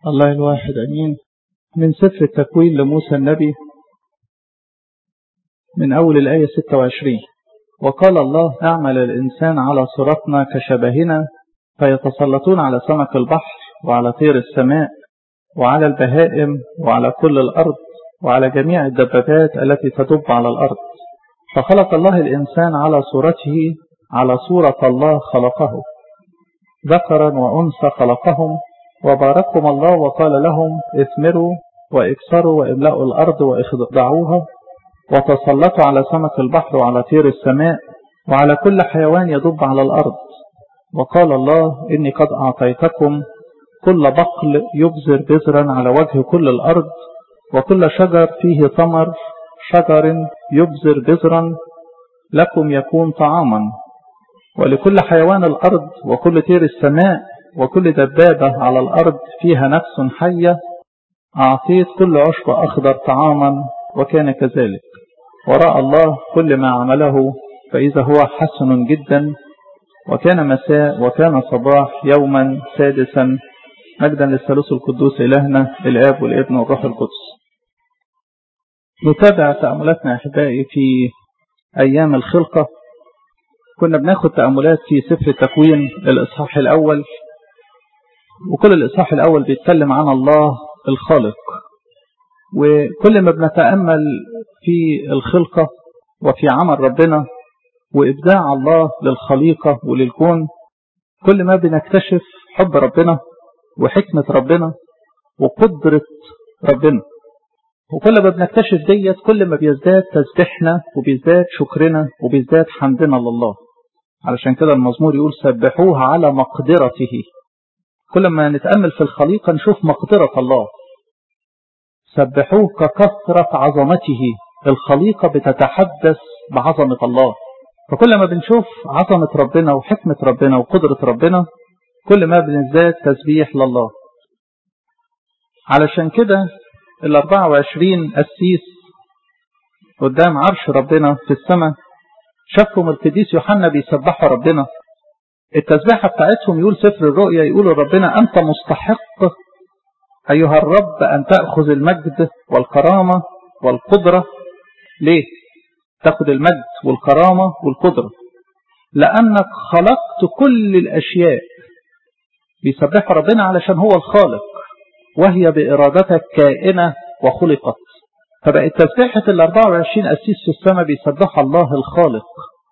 الله الواحد أمين من سفر التكوين لموسى النبي من أول الآية 26 وقال الله أعمل الإنسان على صورتنا كشبهنا فيتسلطون على سمك البحر وعلى طير السماء وعلى البهائم وعلى كل الأرض وعلى جميع الدبابات التي تدب على الأرض فخلق الله الإنسان على صورته على صورة الله خلقه ذكرا وأنثى خلقهم وباركهم الله وقال لهم اثمروا واكسروا واملأوا الأرض واخضعوها وتسلطوا على سمك البحر وعلى طير السماء وعلى كل حيوان يدب على الأرض وقال الله إني قد أعطيتكم كل بقل يبذر بذرا على وجه كل الأرض وكل شجر فيه ثمر شجر يبذر بذرا لكم يكون طعاما ولكل حيوان الأرض وكل طير السماء وكل دبابة على الأرض فيها نفس حية أعطيت كل عشب أخضر طعاما وكان كذلك ورأى الله كل ما عمله فإذا هو حسن جدا وكان مساء وكان صباح يوما سادسا مجدا للثالوث القدوس إلهنا الآب والابن والروح القدس نتابع تأملاتنا أحبائي في أيام الخلقة كنا بناخد تأملات في سفر التكوين الإصحاح الأول وكل الإصحاح الأول بيتكلم عن الله الخالق وكل ما بنتأمل في الخلقة وفي عمل ربنا وإبداع الله للخليقة وللكون كل ما بنكتشف حب ربنا وحكمة ربنا وقدرة ربنا وكل ما بنكتشف ديت كل ما بيزداد تسبيحنا وبيزداد شكرنا وبيزداد حمدنا لله علشان كده المزمور يقول سبحوه على مقدرته كل ما نتأمل في الخليقة نشوف مقدرة الله سبحوه ككثرة عظمته الخليقة بتتحدث بعظمة الله فكل ما بنشوف عظمة ربنا وحكمة ربنا وقدرة ربنا كل ما بنزداد تسبيح لله علشان كده ال 24 قسيس قدام عرش ربنا في السماء شافهم القديس يوحنا بيسبحوا ربنا التسبيحة بتاعتهم يقول سفر الرؤيا يقول ربنا أنت مستحق أيها الرب أن تأخذ المجد والكرامة والقدرة ليه؟ تأخذ المجد والكرامة والقدرة لأنك خلقت كل الأشياء بيسبحوا ربنا علشان هو الخالق وهي بإرادتك كائنة وخلقت فبقت تسبيحة ال 24 أسيس في السماء بيسبحوا الله الخالق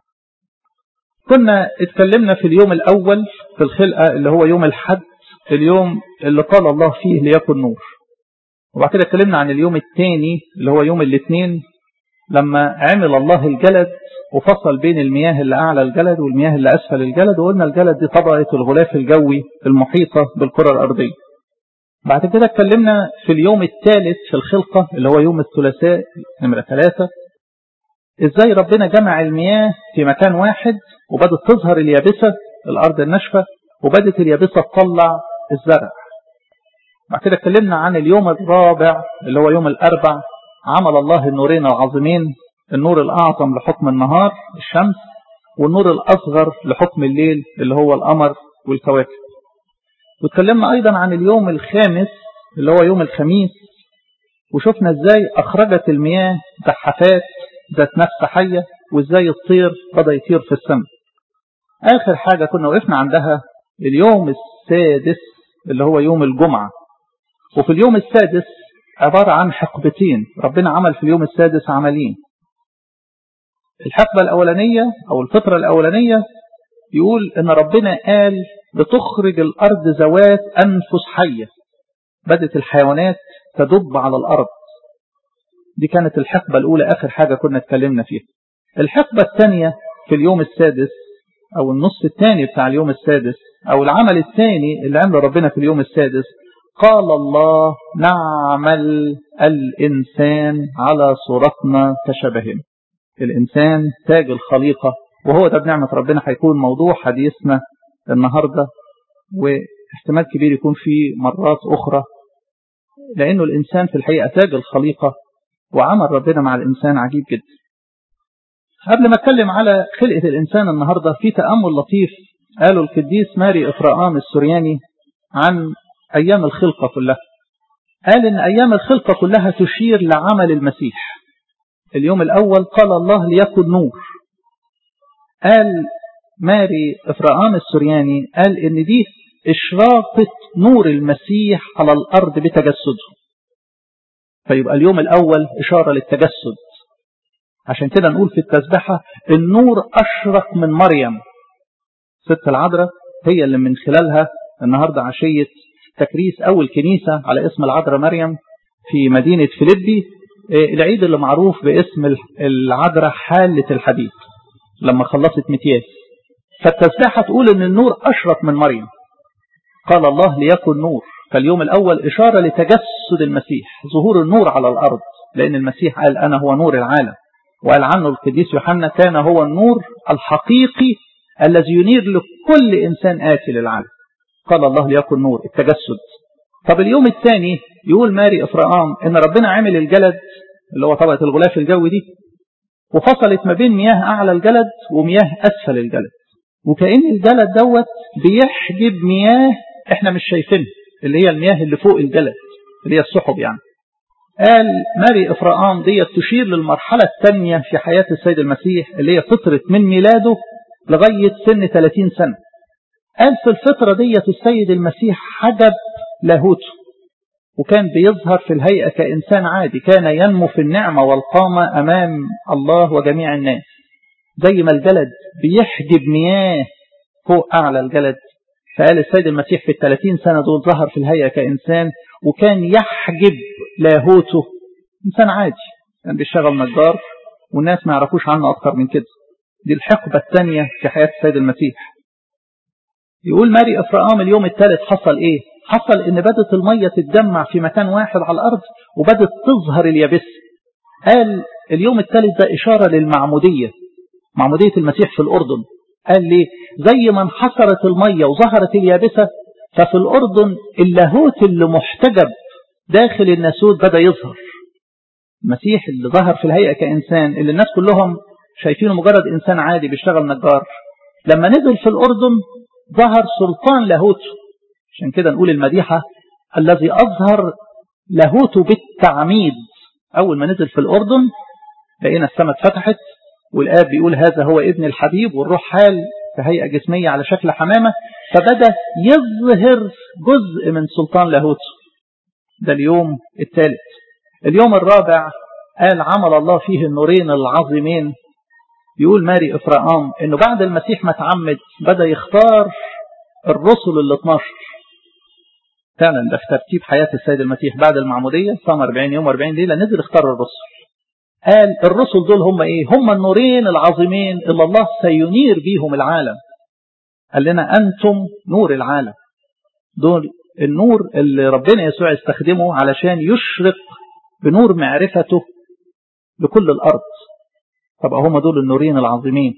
كنا اتكلمنا في اليوم الأول في الخلقة اللي هو يوم الحد اليوم اللي قال الله فيه ليكن نور وبعد كده اتكلمنا عن اليوم الثاني اللي هو يوم الاثنين لما عمل الله الجلد وفصل بين المياه اللي أعلى الجلد والمياه اللي أسفل الجلد وقلنا الجلد دي طبقة الغلاف الجوي المحيطة بالكرة الأرضية بعد كده اتكلمنا في اليوم الثالث في الخلقة اللي هو يوم الثلاثاء نمرة ثلاثة ازاي ربنا جمع المياه في مكان واحد وبدت تظهر اليابسة الأرض الناشفة وبدت اليابسة تطلع الزرع بعد كده اتكلمنا عن اليوم الرابع اللي هو يوم الأربع عمل الله النورين العظيمين النور الأعظم لحكم النهار الشمس والنور الأصغر لحكم الليل اللي هو القمر والكواكب واتكلمنا أيضا عن اليوم الخامس اللي هو يوم الخميس وشفنا ازاي أخرجت المياه زحفات ذات نفس حية وازاي الطير بدأ يطير في السماء آخر حاجة كنا وقفنا عندها اليوم السادس اللي هو يوم الجمعة وفي اليوم السادس عبارة عن حقبتين ربنا عمل في اليوم السادس عملين الحقبة الأولانية أو الفترة الأولانية يقول إن ربنا قال بتخرج الأرض ذوات أنفس حية بدت الحيوانات تدب على الأرض دي كانت الحقبة الأولى آخر حاجة كنا اتكلمنا فيها الحقبة الثانية في اليوم السادس أو النص الثاني بتاع اليوم السادس أو العمل الثاني اللي عمله ربنا في اليوم السادس قال الله نعمل الإنسان على صورتنا كشبهنا الإنسان تاج الخليقة وهو ده بنعمة ربنا هيكون موضوع حديثنا النهاردة واحتمال كبير يكون في مرات أخرى لأنه الإنسان في الحقيقة تاج الخليقة وعمل ربنا مع الإنسان عجيب جدا قبل ما اتكلم على خلقة الإنسان النهاردة في تأمل لطيف قالوا القديس ماري إفراام السورياني عن أيام الخلقة كلها قال إن أيام الخلقة كلها تشير لعمل المسيح اليوم الأول قال الله ليكن نور قال ماري إفراام السرياني قال إن دي إشراقة نور المسيح على الأرض بتجسده فيبقى اليوم الأول إشارة للتجسد عشان كده نقول في التسبحة النور أشرق من مريم ست العذراء هي اللي من خلالها النهاردة عشية تكريس أول كنيسة على اسم العذراء مريم في مدينة فيليبي العيد اللي معروف باسم العذراء حالة الحديد لما خلصت متياس فالتسبيحة تقول ان النور أشرق من مريم قال الله ليكن نور فاليوم الأول إشارة لتجسد المسيح ظهور النور على الأرض لأن المسيح قال أنا هو نور العالم وقال عنه القديس يوحنا كان هو النور الحقيقي الذي ينير لكل إنسان آتي للعالم قال الله ليكن نور التجسد طب اليوم الثاني يقول ماري إفرام إن ربنا عمل الجلد اللي هو طبقة الغلاف الجوي دي وفصلت ما بين مياه أعلى الجلد ومياه أسفل الجلد وكأن الجلد دوت بيحجب مياه احنا مش شايفينها اللي هي المياه اللي فوق الجلد اللي هي السحب يعني قال ماري إفرام دي تشير للمرحلة الثانية في حياة السيد المسيح اللي هي فترة من ميلاده لغاية سن 30 سنة قال في الفترة دي السيد المسيح حجب لاهوته وكان بيظهر في الهيئة كإنسان عادي كان ينمو في النعمة والقامة أمام الله وجميع الناس زي ما الجلد بيحجب مياه فوق أعلى الجلد فقال السيد المسيح في الثلاثين سنة دول ظهر في الهيئة كإنسان وكان يحجب لاهوته إنسان عادي كان بيشتغل نجار والناس ما يعرفوش عنه أكتر من كده دي الحقبة الثانية في حياة السيد المسيح يقول ماري إفرام اليوم الثالث حصل إيه حصل إن بدت المية تتجمع في مكان واحد على الأرض وبدت تظهر اليابسة قال اليوم الثالث ده إشارة للمعمودية معمودية المسيح في الأردن قال لي زي ما انحصرت المية وظهرت اليابسة ففي الأردن اللاهوت اللي محتجب داخل الناسوت بدأ يظهر المسيح اللي ظهر في الهيئة كإنسان اللي الناس كلهم شايفينه مجرد إنسان عادي بيشتغل نجار لما نزل في الأردن ظهر سلطان لاهوته عشان كده نقول المديحة الذي أظهر لاهوته بالتعميد أول ما نزل في الأردن لقينا السماء اتفتحت والآب بيقول هذا هو ابن الحبيب والروح حال في هيئة جسمية على شكل حمامة فبدأ يظهر جزء من سلطان لاهوته ده اليوم الثالث اليوم الرابع قال عمل الله فيه النورين العظيمين يقول ماري إفرام أنه بعد المسيح ما تعمد بدأ يختار الرسل ال 12 فعلا ده في ترتيب حياة السيد المسيح بعد المعمودية صام 40 يوم 40 ليلة نزل اختار الرسل قال الرسل دول هم ايه هم النورين العظيمين اللي الله سينير بيهم العالم قال لنا أنتم نور العالم دول النور اللي ربنا يسوع استخدمه علشان يشرق بنور معرفته لكل الأرض طب هم دول النورين العظيمين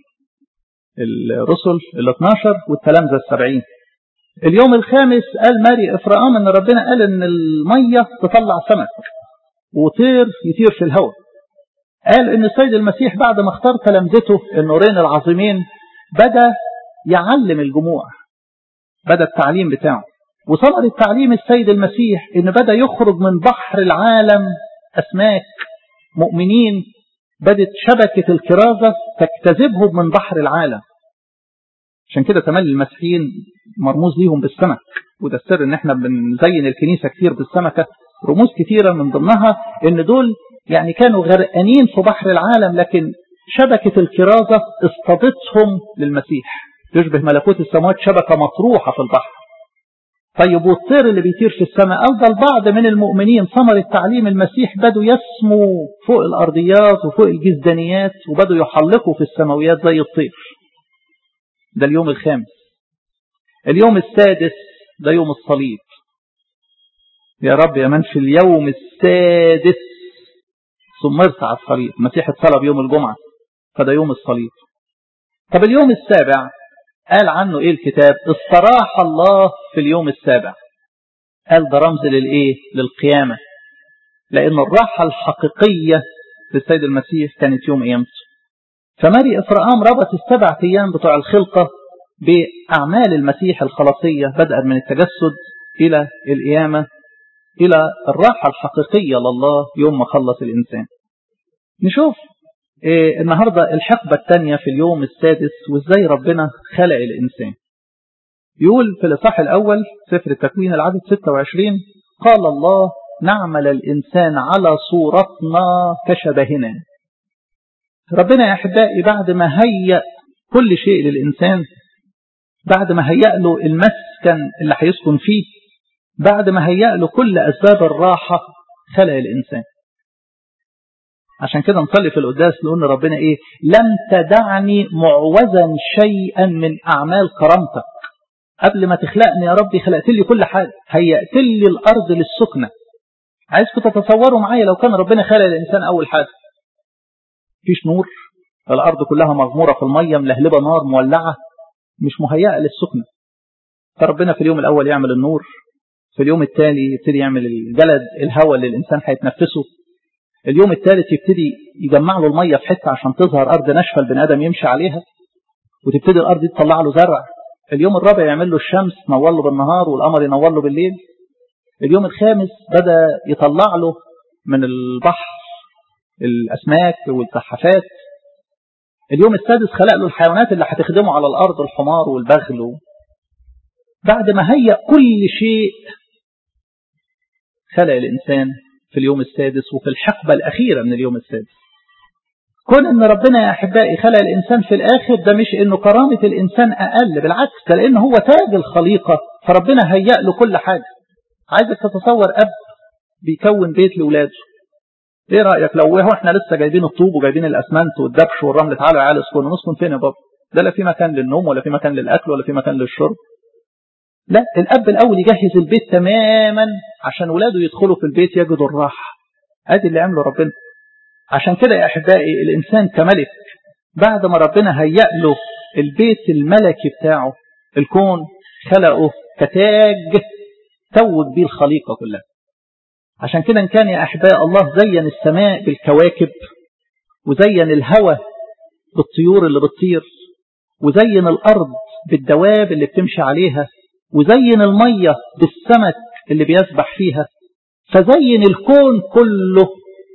الرسل ال 12 والتلامذة السبعين اليوم الخامس قال ماري إفرام أن ربنا قال أن المية تطلع سمك وطير يطير في الهواء قال أن السيد المسيح بعد ما اختار تلامذته النورين العظيمين بدأ يعلم الجموع بدأ التعليم بتاعه وثمر التعليم السيد المسيح أن بدأ يخرج من بحر العالم أسماك مؤمنين بدت شبكة الكرازة تجتذبهم من بحر العالم عشان كده تملي المسيحيين مرموز ليهم بالسمك وده السر ان احنا بنزين الكنيسة كتير بالسمكة رموز كتيرة من ضمنها ان دول يعني كانوا غرقانين في بحر العالم لكن شبكة الكرازة اصطادتهم للمسيح يشبه ملكوت السماوات شبكة مطروحة في البحر طيب والطير اللي بيطير في السماء أفضل البعض من المؤمنين ثمر التعليم المسيح بدوا يسموا فوق الأرضيات وفوق الجزدانيات وبدوا يحلقوا في السماويات زي الطير ده اليوم الخامس اليوم السادس ده يوم الصليب يا رب يا من في اليوم السادس سمرت على الصليب المسيح اتصلب يوم الجمعة فده يوم الصليب طب اليوم السابع قال عنه ايه الكتاب استراح الله في اليوم السابع قال ده رمز للايه للقيامة لان الراحة الحقيقية للسيد المسيح كانت يوم قيامته فماري إفرام ربط السبع أيام بتوع الخلقة بأعمال المسيح الخلاصية بدءا من التجسد إلى القيامة إلى الراحة الحقيقية لله يوم ما خلص الإنسان نشوف إيه النهاردة الحقبة الثانية في اليوم السادس وإزاي ربنا خلق الإنسان يقول في الإصحاح الأول سفر التكوين العدد 26 قال الله نعمل الإنسان على صورتنا كشبهنا ربنا يا أحبائي بعد ما هيأ كل شيء للإنسان بعد ما هيأ له المسكن اللي هيسكن فيه بعد ما هيأ له كل أسباب الراحة خلق الإنسان عشان كده نصلي في القداس نقول ربنا إيه لم تدعني معوزا شيئا من أعمال كرامتك قبل ما تخلقني يا ربي خلقت لي كل حاجة هيأت لي الأرض للسكنة عايزكم تتصوروا معايا لو كان ربنا خلق الإنسان أول حاجة فيش نور الأرض كلها مغمورة في المية ملهلبة نار مولعة مش مهيئة للسكنة فربنا في اليوم الأول يعمل النور في اليوم الثاني يبتدي يعمل الجلد الهواء اللي الإنسان هيتنفسه اليوم الثالث يبتدي يجمع له المية في حتة عشان تظهر أرض ناشفة البني آدم يمشي عليها وتبتدي الأرض دي تطلع له زرع اليوم الرابع يعمل له الشمس تنور له بالنهار والقمر ينور له بالليل اليوم الخامس بدأ يطلع له من البحر الأسماك والسحافات اليوم السادس خلق له الحيوانات اللي هتخدمه على الأرض الحمار والبغل بعد ما هيأ كل شيء خلق الإنسان في اليوم السادس وفي الحقبة الأخيرة من اليوم السادس كون ان ربنا يا احبائي خلق الانسان في الاخر ده مش انه كرامة الانسان اقل بالعكس ده لان هو تاج الخليقة فربنا هيأ له كل حاجة عايزك تتصور اب بيكون بيت لاولاده ايه رأيك لو احنا لسه جايبين الطوب وجايبين الاسمنت والدبش والرمل تعالوا يا عيال اسكنوا نسكن فين يا بابا ده لا في مكان للنوم ولا في مكان للاكل ولا في مكان للشرب لا الاب الاول يجهز البيت تماما عشان ولاده يدخلوا في البيت يجدوا الراحة ادي اللي عمله ربنا عشان كده يا أحبائي الإنسان كملك بعد ما ربنا هيأ له البيت الملكي بتاعه الكون خلقه كتاج توج بيه الخليقة كلها عشان كده إن كان يا أحباء الله زين السماء بالكواكب وزين الهواء بالطيور اللي بتطير وزين الأرض بالدواب اللي بتمشي عليها وزين المية بالسمك اللي بيسبح فيها فزين الكون كله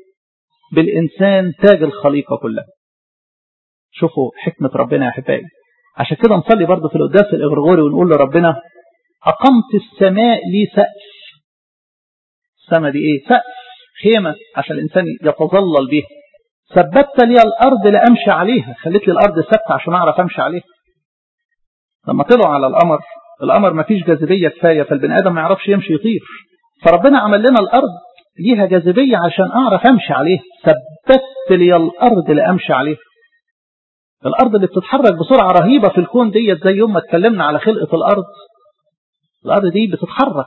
بالإنسان تاج الخليقة كلها شوفوا حكمة ربنا يا أحبائي عشان كده نصلي برضه في القداس الإغرغوري ونقول لربنا أقمت السماء لي سقف السماء دي إيه سقف خيمة عشان الإنسان يتظلل بيها ثبتت لي الأرض لأمشي عليها خليت لي الأرض ثابتة عشان أعرف أمشي عليها لما طلعوا على القمر القمر ما فيش جاذبية كفاية فالبني آدم ما يعرفش يمشي يطير فربنا عمل لنا الأرض ليها جاذبية عشان أعرف أمشي عليها ثبتت لي الأرض لأمشي عليها الأرض اللي بتتحرك بسرعة رهيبة في الكون ديت زي يوم ما اتكلمنا على خلقة الأرض الأرض دي بتتحرك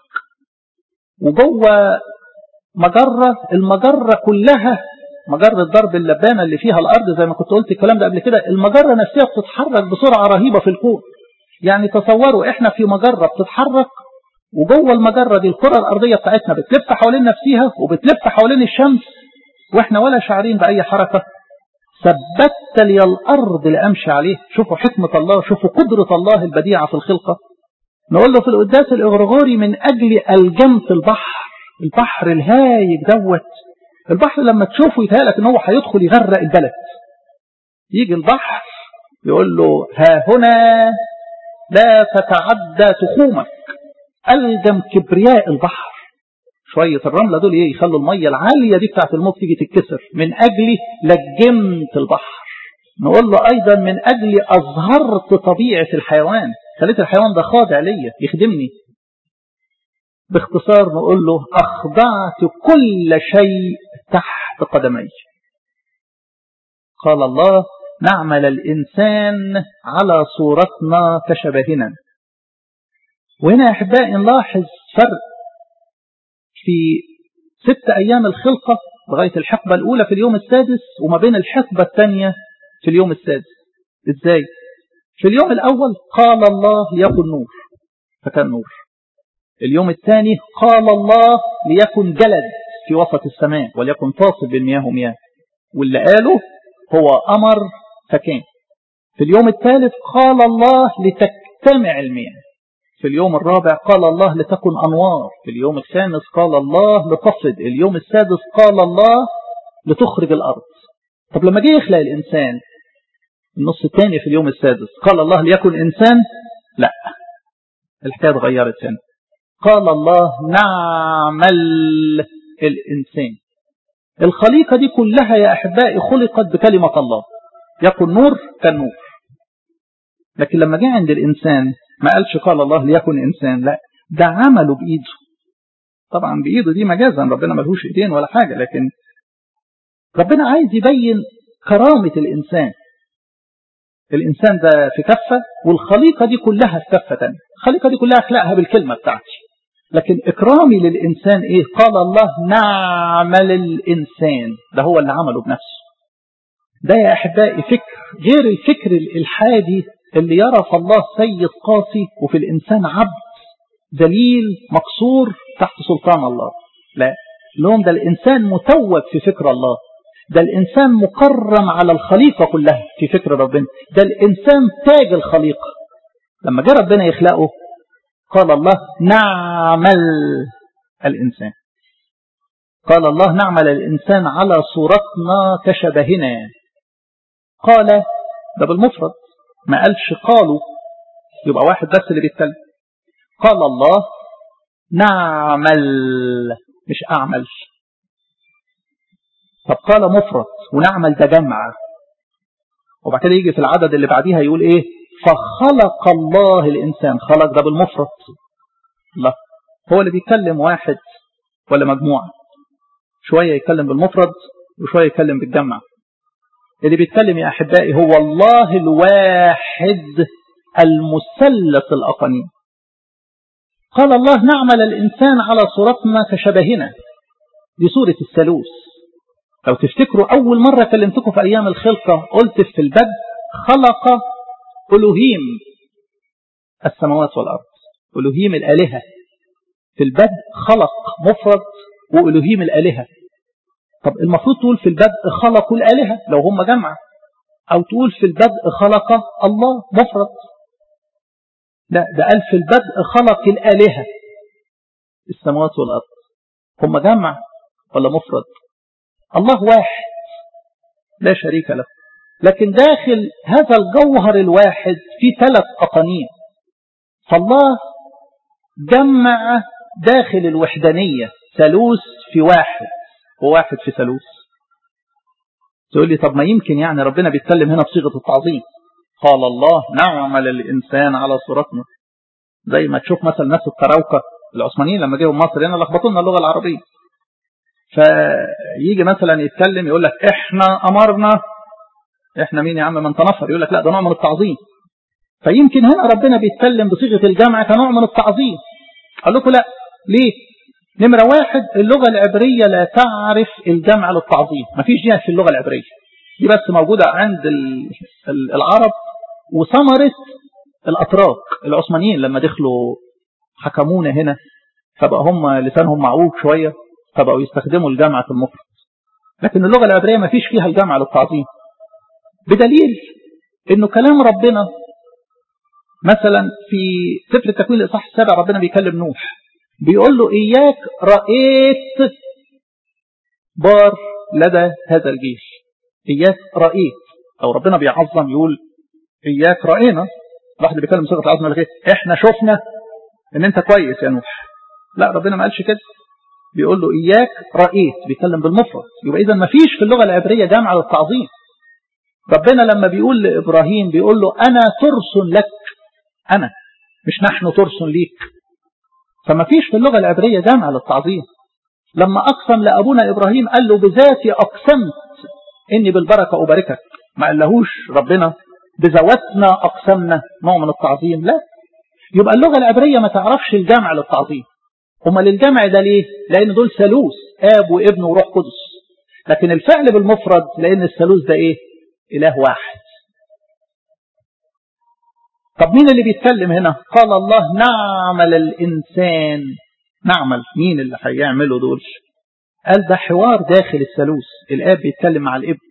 وجوه مجرة المجرة كلها مجرة ضرب اللبانة اللي فيها الأرض زي ما كنت قلت الكلام ده قبل كده المجرة نفسها بتتحرك بسرعة رهيبة في الكون يعني تصوروا احنا في مجرة بتتحرك وجوه المجرة دي الكرة الأرضية بتاعتنا بتلف حوالين نفسها وبتلف حوالين الشمس واحنا ولا شعرين بأي حركة ثبتت لي الأرض لأمشي عليه شوفوا حكمة الله شوفوا قدرة الله البديعة في الخلقة نقول له في القداس الإغرغوري من أجل الجمت البحر البحر الهايج دوت البحر لما تشوفه يتهيألك ان هو هيدخل يغرق البلد يجي البحر يقول له ها هنا لا تتعدى تخومك ألجم كبرياء البحر شوية الرملة دول ايه يخلوا المية العالية دي بتاعت الموت تيجي تتكسر من أجلي لجمت البحر نقول له أيضا من أجلي أظهرت طبيعة الحيوان خليت الحيوان ده خاضع ليا يخدمني باختصار نقول له أخضعت كل شيء تحت قدمي قال الله نعمل الإنسان على صورتنا كشبهنا وهنا يا أحبائي نلاحظ فرق في ست أيام الخلقة لغاية الحقبة الأولى في اليوم السادس وما بين الحقبة الثانية في اليوم السادس إزاي؟ في اليوم الأول قال الله يكن نور فكان نور اليوم الثاني قال الله ليكن جلد في وسط السماء وليكن فاصل بين مياه ومياه واللي قاله هو أمر فكان في اليوم الثالث قال الله لتجتمع المياه في اليوم الرابع قال الله لتكن أنوار في اليوم الخامس قال الله لتصد اليوم السادس قال الله لتخرج الأرض طب لما جه يخلق الإنسان النص الثاني في اليوم السادس قال الله ليكن إنسان لا الحكاية اتغيرت هنا قال الله نعمل الإنسان الخليقة دي كلها يا أحبائي خلقت بكلمة الله يكن نور كان نور لكن لما جه عند الإنسان ما قالش قال الله ليكن إنسان لا ده عمله بإيده طبعا بإيده دي مجازا ربنا ملهوش إيدين ولا حاجة لكن ربنا عايز يبين كرامة الإنسان الإنسان ده في كفة والخليقة دي كلها في كفة تانية الخليقة دي كلها أخلقها بالكلمة بتاعتي لكن إكرامي للإنسان إيه قال الله نعمل الإنسان ده هو اللي عمله بنفسه ده يا أحبائي فكر غير الفكر الإلحادي اللي يرى في الله سيد قاسي وفي الإنسان عبد ذليل مقصور تحت سلطان الله لا لهم ده الإنسان متوج في فكر الله ده الإنسان مكرم على الخليقة كلها في فكر ربنا ده الإنسان تاج الخليقة لما جاء ربنا يخلقه قال الله نعمل الإنسان قال الله نعمل الإنسان على صورتنا كشبهنا قال ده بالمفرد ما قالش قالوا يبقى واحد بس اللي بيتكلم قال الله نعمل مش أعمل طب قال مفرد ونعمل ده جمع وبعد كده يجي في العدد اللي بعديها يقول ايه فخلق الله الإنسان خلق ده بالمفرد لا هو اللي بيتكلم واحد ولا مجموعة شوية يتكلم بالمفرد وشوية يتكلم بالجمع اللي بيتكلم يا أحبائي هو الله الواحد المثلث الأقانيم قال الله نعمل الإنسان على صورتنا كشبهنا دي صورة الثالوث لو تفتكروا أول مرة كلمتكم في أيام الخلقة قلت في البدء خلق ألوهيم السماوات والأرض ألوهيم الآلهة في البدء خلق مفرد وألوهيم الآلهة طب المفروض تقول في البدء خلقوا الآلهة لو هم جمع أو تقول في البدء خلق الله مفرد لا ده قال في البدء خلق الآلهة السماوات والأرض هم جمع ولا مفرد الله واحد لا شريك له لكن داخل هذا الجوهر الواحد في ثلاث أقانيم فالله جمع داخل الوحدانية ثالوث في واحد وواحد في ثالوث تقول لي طب ما يمكن يعني ربنا بيتكلم هنا بصيغة التعظيم قال الله نعمل الإنسان على صورتنا زي ما تشوف مثلا ناس التراوكة العثمانيين لما جيهم مصر هنا لخبطوا لنا اللغة العربية فيجي مثلا يتكلم يقول لك احنا امرنا احنا مين يا عم ما انت نفر يقول لك لا ده نوع من التعظيم فيمكن هنا ربنا بيتكلم بصيغه الجمع كنوع من التعظيم قال لكم لا ليه نمرة واحد اللغة العبرية لا تعرف الجمع للتعظيم ما فيش دي في اللغة العبرية دي بس موجودة عند العرب وثمرة الأتراك العثمانيين لما دخلوا حكمونا هنا فبقى هم لسانهم معوج شوية فبقوا يستخدموا الجمع في المفرد لكن اللغة العبرية ما فيش فيها الجمع للتعظيم بدليل انه كلام ربنا مثلا في سفر التكوين الاصحاح السابع ربنا بيكلم نوح بيقول له اياك رأيت بار لدى هذا الجيش اياك رأيت او ربنا بيعظم يقول اياك رأينا واحد بيكلم صيغه العظمه يقول احنا شفنا ان انت كويس يا نوح لا ربنا ما قالش كده بيقول له إياك رأيت بيتكلم بالمفرد يبقى إذا ما فيش في اللغة العبرية جامعة للتعظيم ربنا لما بيقول لإبراهيم بيقول له أنا ترس لك أنا مش نحن ترس ليك فما فيش في اللغة العبرية جامعة للتعظيم لما أقسم لأبونا إبراهيم قال له بذاتي أقسمت إني بالبركة أباركك ما قالهوش ربنا بذواتنا أقسمنا نوع من التعظيم لا يبقى اللغة العبرية ما تعرفش الجامع للتعظيم هما للجمع ده ليه لان دول ثالوث اب وابن وروح قدس لكن الفعل بالمفرد لان الثالوث ده ايه اله واحد طب مين اللي بيتكلم هنا قال الله نعمل الانسان نعمل مين اللي هيعمله دول قال ده حوار داخل الثالوث الاب بيتكلم مع الابن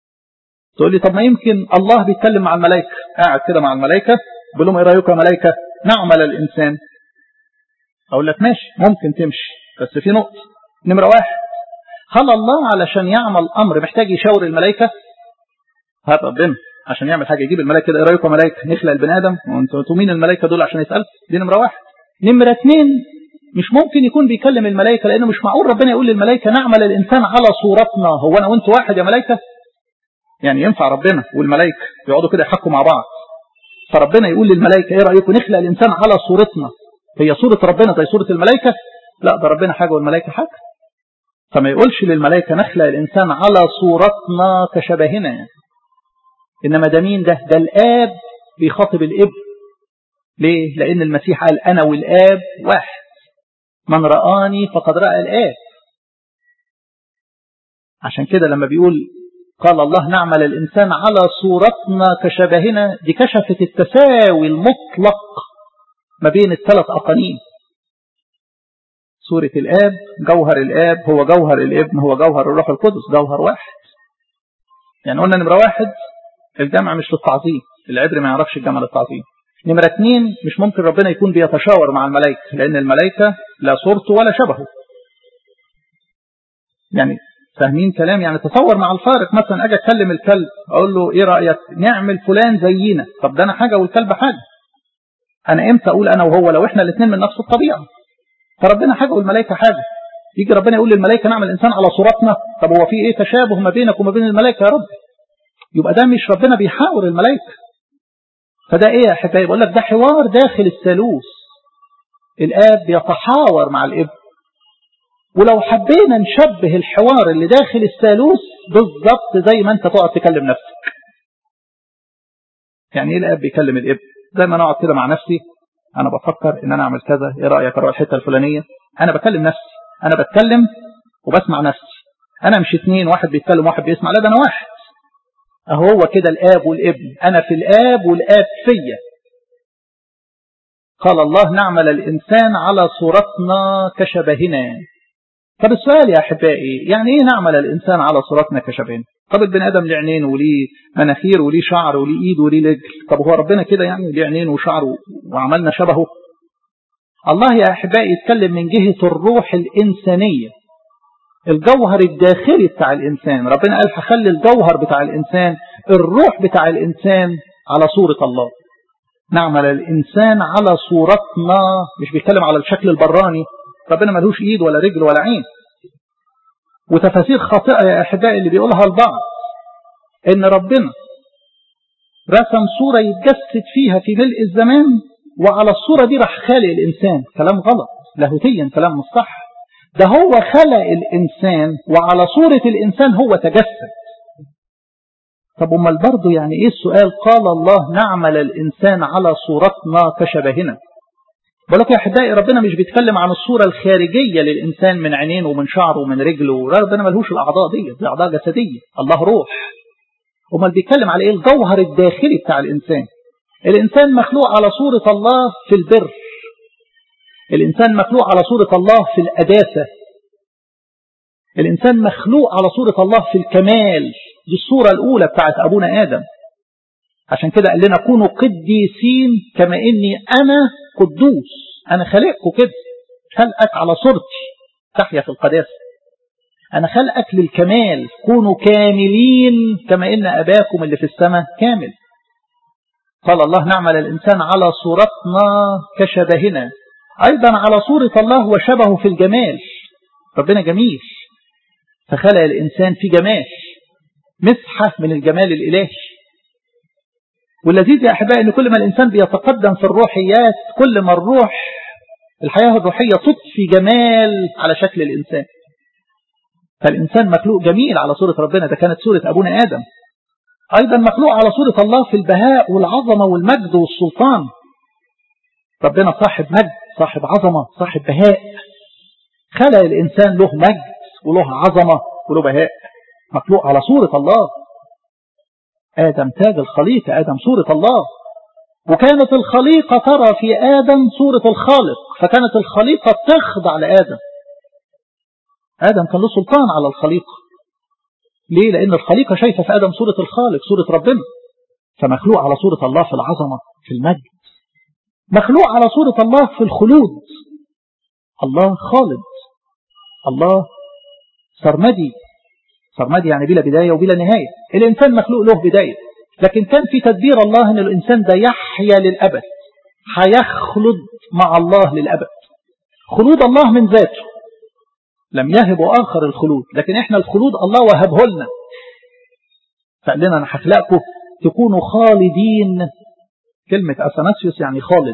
تقول لي طب ما يمكن الله بيتكلم مع الملائكه قاعد كده مع الملائكه بيقول لهم ايه رايكم يا ملائكه نعمل الإنسان أقول لك ماشي ممكن تمشي بس في نقطة نمرة واحد هل الله علشان يعمل أمر محتاج يشاور الملائكة هات ربنا عشان يعمل حاجة يجيب الملائكة كده ايه رايكم ملائكة نخلق البني آدم وانتوا مين الملائكة دول عشان يسأل دي نمرة واحد نمرة اثنين مش ممكن يكون بيكلم الملائكة لأنه مش معقول ربنا يقول للملائكة نعمل الإنسان على صورتنا هو أنا وأنت واحد يا ملائكة يعني ينفع ربنا والملائكة يقعدوا كده يحكوا مع بعض فربنا يقول للملائكة ايه رأيكم نخلق الإنسان على صورتنا هي صورة ربنا زي صورة الملائكة لا ده ربنا حاجة والملائكة حاجة فما يقولش للملائكة نخلق الإنسان على صورتنا كشبهنا يعني. إنما ده مين ده ده الآب بيخاطب الإبن ليه لأن المسيح قال أنا والآب واحد من رآني فقد رأى الآب عشان كده لما بيقول قال الله نعمل الإنسان على صورتنا كشبهنا دي كشفت التساوي المطلق ما بين الثلاث أقانيم صورة الآب جوهر الآب هو جوهر الابن هو جوهر الروح القدس جوهر واحد يعني قلنا نمرة واحد الجمع مش للتعظيم العبر ما يعرفش الجمع للتعظيم نمرة اثنين مش ممكن ربنا يكون بيتشاور مع الملائكة لأن الملائكة لا صورته ولا شبهه يعني فاهمين كلام يعني تصور مع الفارق مثلا اجي اتكلم الكلب اقول له ايه رايك نعمل فلان زينا طب ده انا حاجه والكلب حاجه انا امتى اقول انا وهو لو احنا الاثنين من نفس الطبيعه فربنا حاجه والملائكه حاجه يجي ربنا يقول للملائكه نعمل الانسان على صورتنا طب هو في ايه تشابه ما بينك وما بين الملائكه يا رب يبقى ده مش ربنا بيحاور الملائكه فده ايه يا حبايبي بقول لك ده حوار داخل الثالوث الاب بيتحاور مع الابن ولو حبينا نشبه الحوار اللي داخل الثالوث بالظبط زي ما انت تقعد تكلم نفسك يعني ايه الاب بيكلم الابن زي ما انا اقعد كده مع نفسي انا بفكر ان انا اعمل كذا ايه رايك اروح الحته الفلانيه انا بكلم نفسي انا بتكلم وبسمع نفسي انا مش اتنين واحد بيتكلم واحد بيسمع لا ده انا واحد اهو هو كده الاب والابن انا في الاب والاب فيا قال الله نعمل الانسان على صورتنا كشبهنا طب السؤال يا أحبائي يعني إيه نعمل الإنسان على صورتنا كشبهنا طب البني آدم ليه عينين وليه مناخير وليه شعر وليه إيد وليه رجل طب هو ربنا كده يعني ليه عينين وشعر وعملنا شبهه الله يا أحبائي يتكلم من جهة الروح الإنسانية الجوهر الداخلي بتاع الإنسان ربنا قال هخلي الجوهر بتاع الإنسان الروح بتاع الإنسان على صورة الله نعمل الإنسان على صورتنا مش بيتكلم على الشكل البراني ربنا ملوش ايد ولا رجل ولا عين وتفاسير خاطئة يا أحبائي اللي بيقولها البعض إن ربنا رسم صورة يتجسد فيها في ملء الزمان وعلى الصورة دي راح خالق الإنسان كلام غلط لاهوتيا كلام مش صح ده هو خلق الإنسان وعلى صورة الإنسان هو تجسد طب امال برضه يعني ايه السؤال قال الله نعمل الإنسان على صورتنا كشبهنا بقول لك يا احبائي ربنا مش بيتكلم عن الصوره الخارجيه للانسان من عينين ومن شعره ومن رجله ربنا ملهوش الاعضاء دي دي اعضاء جسديه الله روح امال بيتكلم على ايه الجوهر الداخلي بتاع الانسان الانسان مخلوق على صوره الله في البر الانسان مخلوق على صوره الله في القداسه الانسان مخلوق على صوره الله في الكمال دي الصوره الاولى بتاعت ابونا ادم عشان كده قال لنا كونوا قديسين كما اني انا قدوس انا خلقكم كده خلقك على صورتي تحيا في القداسه انا خلقك للكمال كونوا كاملين كما ان اباكم اللي في السماء كامل قال الله نعمل الانسان على صورتنا كشبهنا ايضا على صوره الله وشبهه في الجمال ربنا جميل فخلق الانسان في جمال مسحه من الجمال الالهي واللذيذ يا أحبائي أن كل ما الإنسان بيتقدم في الروحيات كل ما الروح الحياة الروحية تضفي جمال على شكل الإنسان فالإنسان مخلوق جميل على صورة ربنا ده كانت صورة أبونا آدم أيضا مخلوق على صورة الله في البهاء والعظمة والمجد والسلطان ربنا صاحب مجد صاحب عظمة صاحب بهاء خلق الإنسان له مجد وله عظمة وله بهاء مخلوق على صورة الله آدم تاج الخليقة آدم صورة الله وكانت الخليقة ترى في آدم صورة الخالق فكانت الخليقة تخضع لآدم آدم كان له سلطان على الخليقة ليه؟ لأن الخليقة شايفة في آدم صورة الخالق صورة ربنا فمخلوق على صورة الله في العظمة في المجد مخلوق على صورة الله في الخلود الله خالد الله سرمدي سرمدي يعني بلا بداية وبلا نهاية الإنسان مخلوق له بداية لكن كان في تدبير الله أن الإنسان ده يحيا للأبد هيخلد مع الله للأبد خلود الله من ذاته لم يهب آخر الخلود لكن إحنا الخلود الله وهبه لنا فقال لنا أنا هخلقكم تكونوا خالدين كلمة أثناسيوس يعني خالد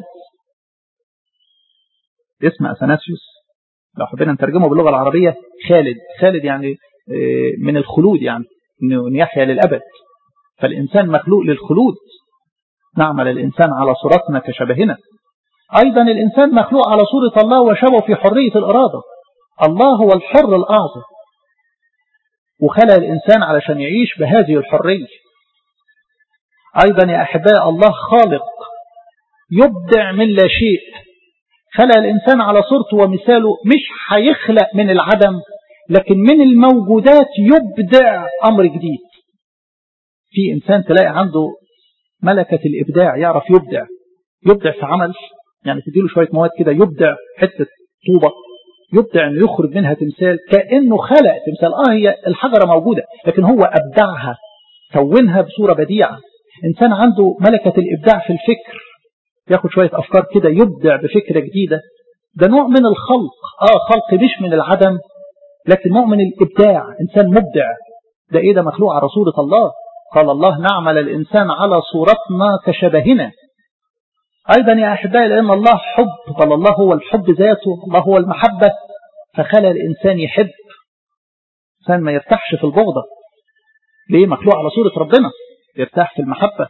اسم أثناسيوس لو حبينا نترجمه باللغة العربية خالد خالد يعني من الخلود يعني أن يحيا للأبد فالإنسان مخلوق للخلود نعمل الإنسان على صورتنا كشبهنا أيضا الإنسان مخلوق على صورة الله وشبه في حرية الإرادة الله هو الحر الأعظم وخلق الإنسان علشان يعيش بهذه الحرية أيضا يا أحباء الله خالق يبدع من لا شيء خلق الإنسان على صورته ومثاله مش هيخلق من العدم لكن من الموجودات يبدع أمر جديد في إنسان تلاقي عنده ملكة الإبداع يعرف يبدع يبدع في عمل يعني تديله شوية مواد كده يبدع حتة طوبة يبدع أنه يخرج منها تمثال كأنه خلق تمثال آه هي الحجرة موجودة لكن هو أبدعها كونها بصورة بديعة إنسان عنده ملكة الإبداع في الفكر ياخد شوية أفكار كده يبدع بفكرة جديدة ده نوع من الخلق آه خلق مش من العدم لكن نوع من الإبداع إنسان مبدع ده إيه ده مخلوق على صورة الله قال الله نعمل الإنسان على صورتنا كشبهنا أيضا يا أحبائي لأن الله حب بل الله هو الحب ذاته الله هو المحبة فخلى الإنسان يحب إنسان ما يرتاحش في البغضة ليه مخلوق على صورة ربنا يرتاح في المحبة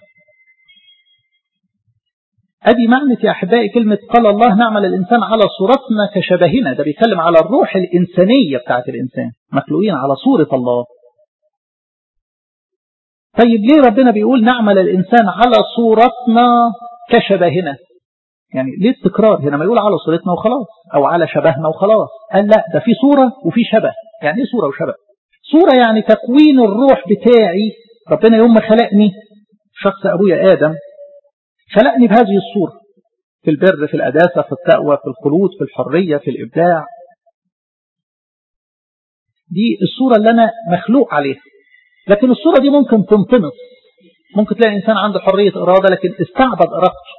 أدي معنى يا أحبائي كلمة قال الله نعمل الإنسان على صورتنا كشبهنا ده بيتكلم على الروح الإنسانية بتاعت الإنسان مخلوقين على صورة الله طيب ليه ربنا بيقول نعمل الإنسان على صورتنا كشبهنا يعني ليه التكرار هنا ما يقول على صورتنا وخلاص أو على شبهنا وخلاص قال لا ده في صورة وفي شبه يعني ايه صورة وشبه صورة يعني تكوين الروح بتاعي ربنا يوم ما خلقني شخص أبويا آدم خلقني بهذه الصورة في البر في الأداسة في التقوى في الخلود في الحرية في الإبداع دي الصورة اللي أنا مخلوق عليها لكن الصورة دي ممكن تنطمس ممكن تلاقي إنسان عنده حرية إرادة لكن استعبد إرادته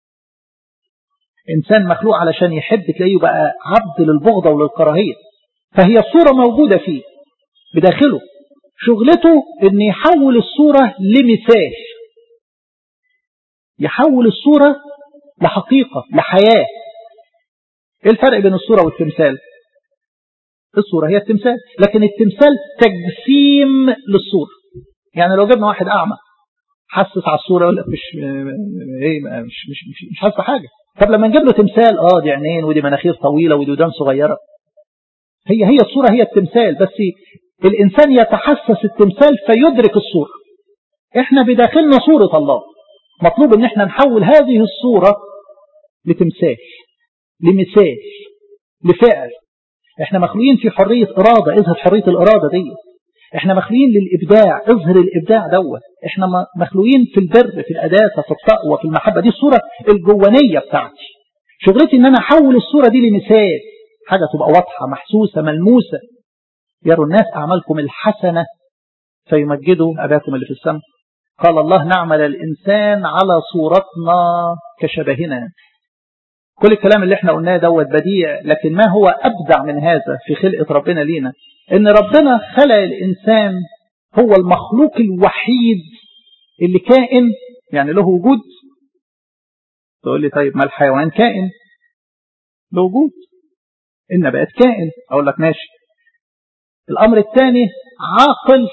إنسان مخلوق علشان يحب تلاقيه بقى عبد للبغضة وللكراهية فهي الصورة موجودة فيه بداخله شغلته إن يحول الصورة لمثال يحول الصورة لحقيقة لحياة ايه الفرق بين الصورة والتمثال الصورة هي التمثال لكن التمثال تجسيم للصورة يعني لو جبنا واحد أعمى حسس على الصورة يقول لك مش ايه مش مش مش, مش حاسس حاجة طب لما نجيب له تمثال اه دي عينين ودي مناخير طويلة ودي ودان صغيرة هي هي الصورة هي التمثال بس الإنسان يتحسس التمثال فيدرك الصورة احنا بداخلنا صورة الله مطلوب ان احنا نحول هذه الصورة لتمثال لمثال لفعل احنا مخلوقين في حرية ارادة اظهر حرية الارادة دي احنا مخلوقين للابداع اظهر الابداع دوت احنا مخلوقين في البر في الاداسة في التقوى في المحبة دي الصورة الجوانية بتاعتي شغلتي ان انا احول الصورة دي لمثال حاجة تبقى واضحة محسوسة ملموسة يروا الناس اعمالكم الحسنة فيمجدوا اباكم اللي في السماء قال الله نعمل الإنسان على صورتنا كشبهنا كل الكلام اللي احنا قلناه دوت بديع لكن ما هو أبدع من هذا في خلقة ربنا لينا إن ربنا خلق الإنسان هو المخلوق الوحيد اللي كائن يعني له وجود تقول لي طيب ما الحيوان كائن له وجود النبات كائن أقول لك ماشي الأمر الثاني عاقل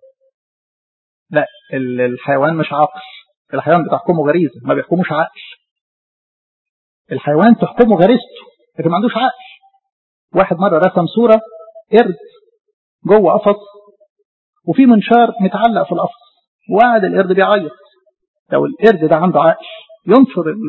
لا الحيوان مش عاقل الحيوان بتحكمه غريزة ما بيحكموش عقل الحيوان تحكمه غريزته لكن ما عندوش عقل واحد مرة رسم صورة قرد جوه قفص وفي منشار متعلق في القفص وقعد القرد بيعيط لو القرد ده عنده عقل ينشر ال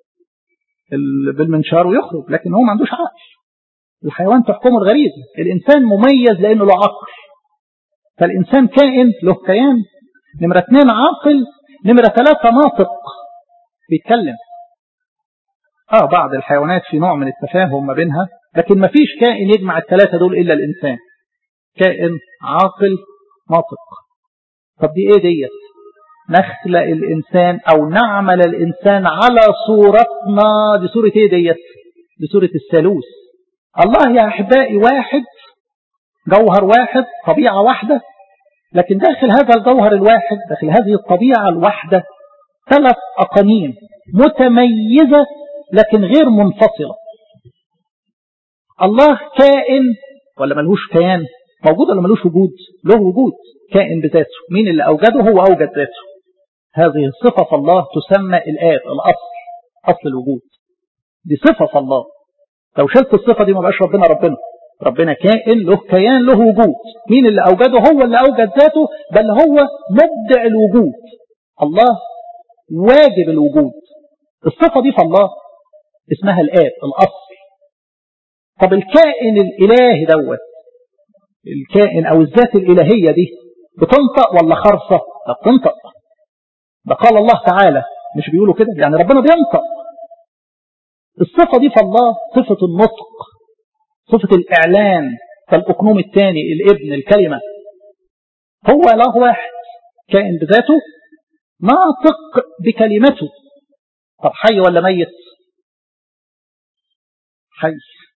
ال بالمنشار ويخرج لكن هو ما عندوش عقل الحيوان تحكمه الغريزة الإنسان مميز لأنه له عقل فالإنسان كائن له كيان نمرة اثنين عاقل نمرة ثلاثة ناطق بيتكلم اه بعض الحيوانات في نوع من التفاهم ما بينها لكن ما فيش كائن يجمع الثلاثة دول إلا الإنسان كائن عاقل ناطق طب دي ايه ديت نخلق الإنسان أو نعمل الإنسان على صورتنا دي صورة ايه ديت دي صورة الثالوث الله يا أحبائي واحد جوهر واحد طبيعة واحدة لكن داخل هذا الجوهر الواحد داخل هذه الطبيعة الواحدة ثلاث أقانيم متميزة لكن غير منفصلة الله كائن ولا ملهوش كيان موجود ولا ملوش وجود له وجود كائن بذاته مين اللي أوجده هو أوجد ذاته هذه صفة الله تسمى الآب الأصل أصل الوجود دي صفة الله لو شلت الصفة دي ما بقاش ربنا ربنا ربنا كائن له كيان له وجود مين اللي أوجده هو اللي أوجد ذاته بل هو مبدع الوجود الله واجب الوجود الصفة دي في الله اسمها الآب الأصل طب الكائن الإلهي دوت الكائن أو الذات الإلهية دي بتنطق ولا خرصة لا بتنطق ده قال الله تعالى مش بيقولوا كده يعني ربنا بينطق الصفة دي في الله صفة النطق صفة الإعلان فالأقنوم الثاني الابن الكلمة هو إله واحد كائن بذاته ناطق بكلمته طب حي ولا ميت حي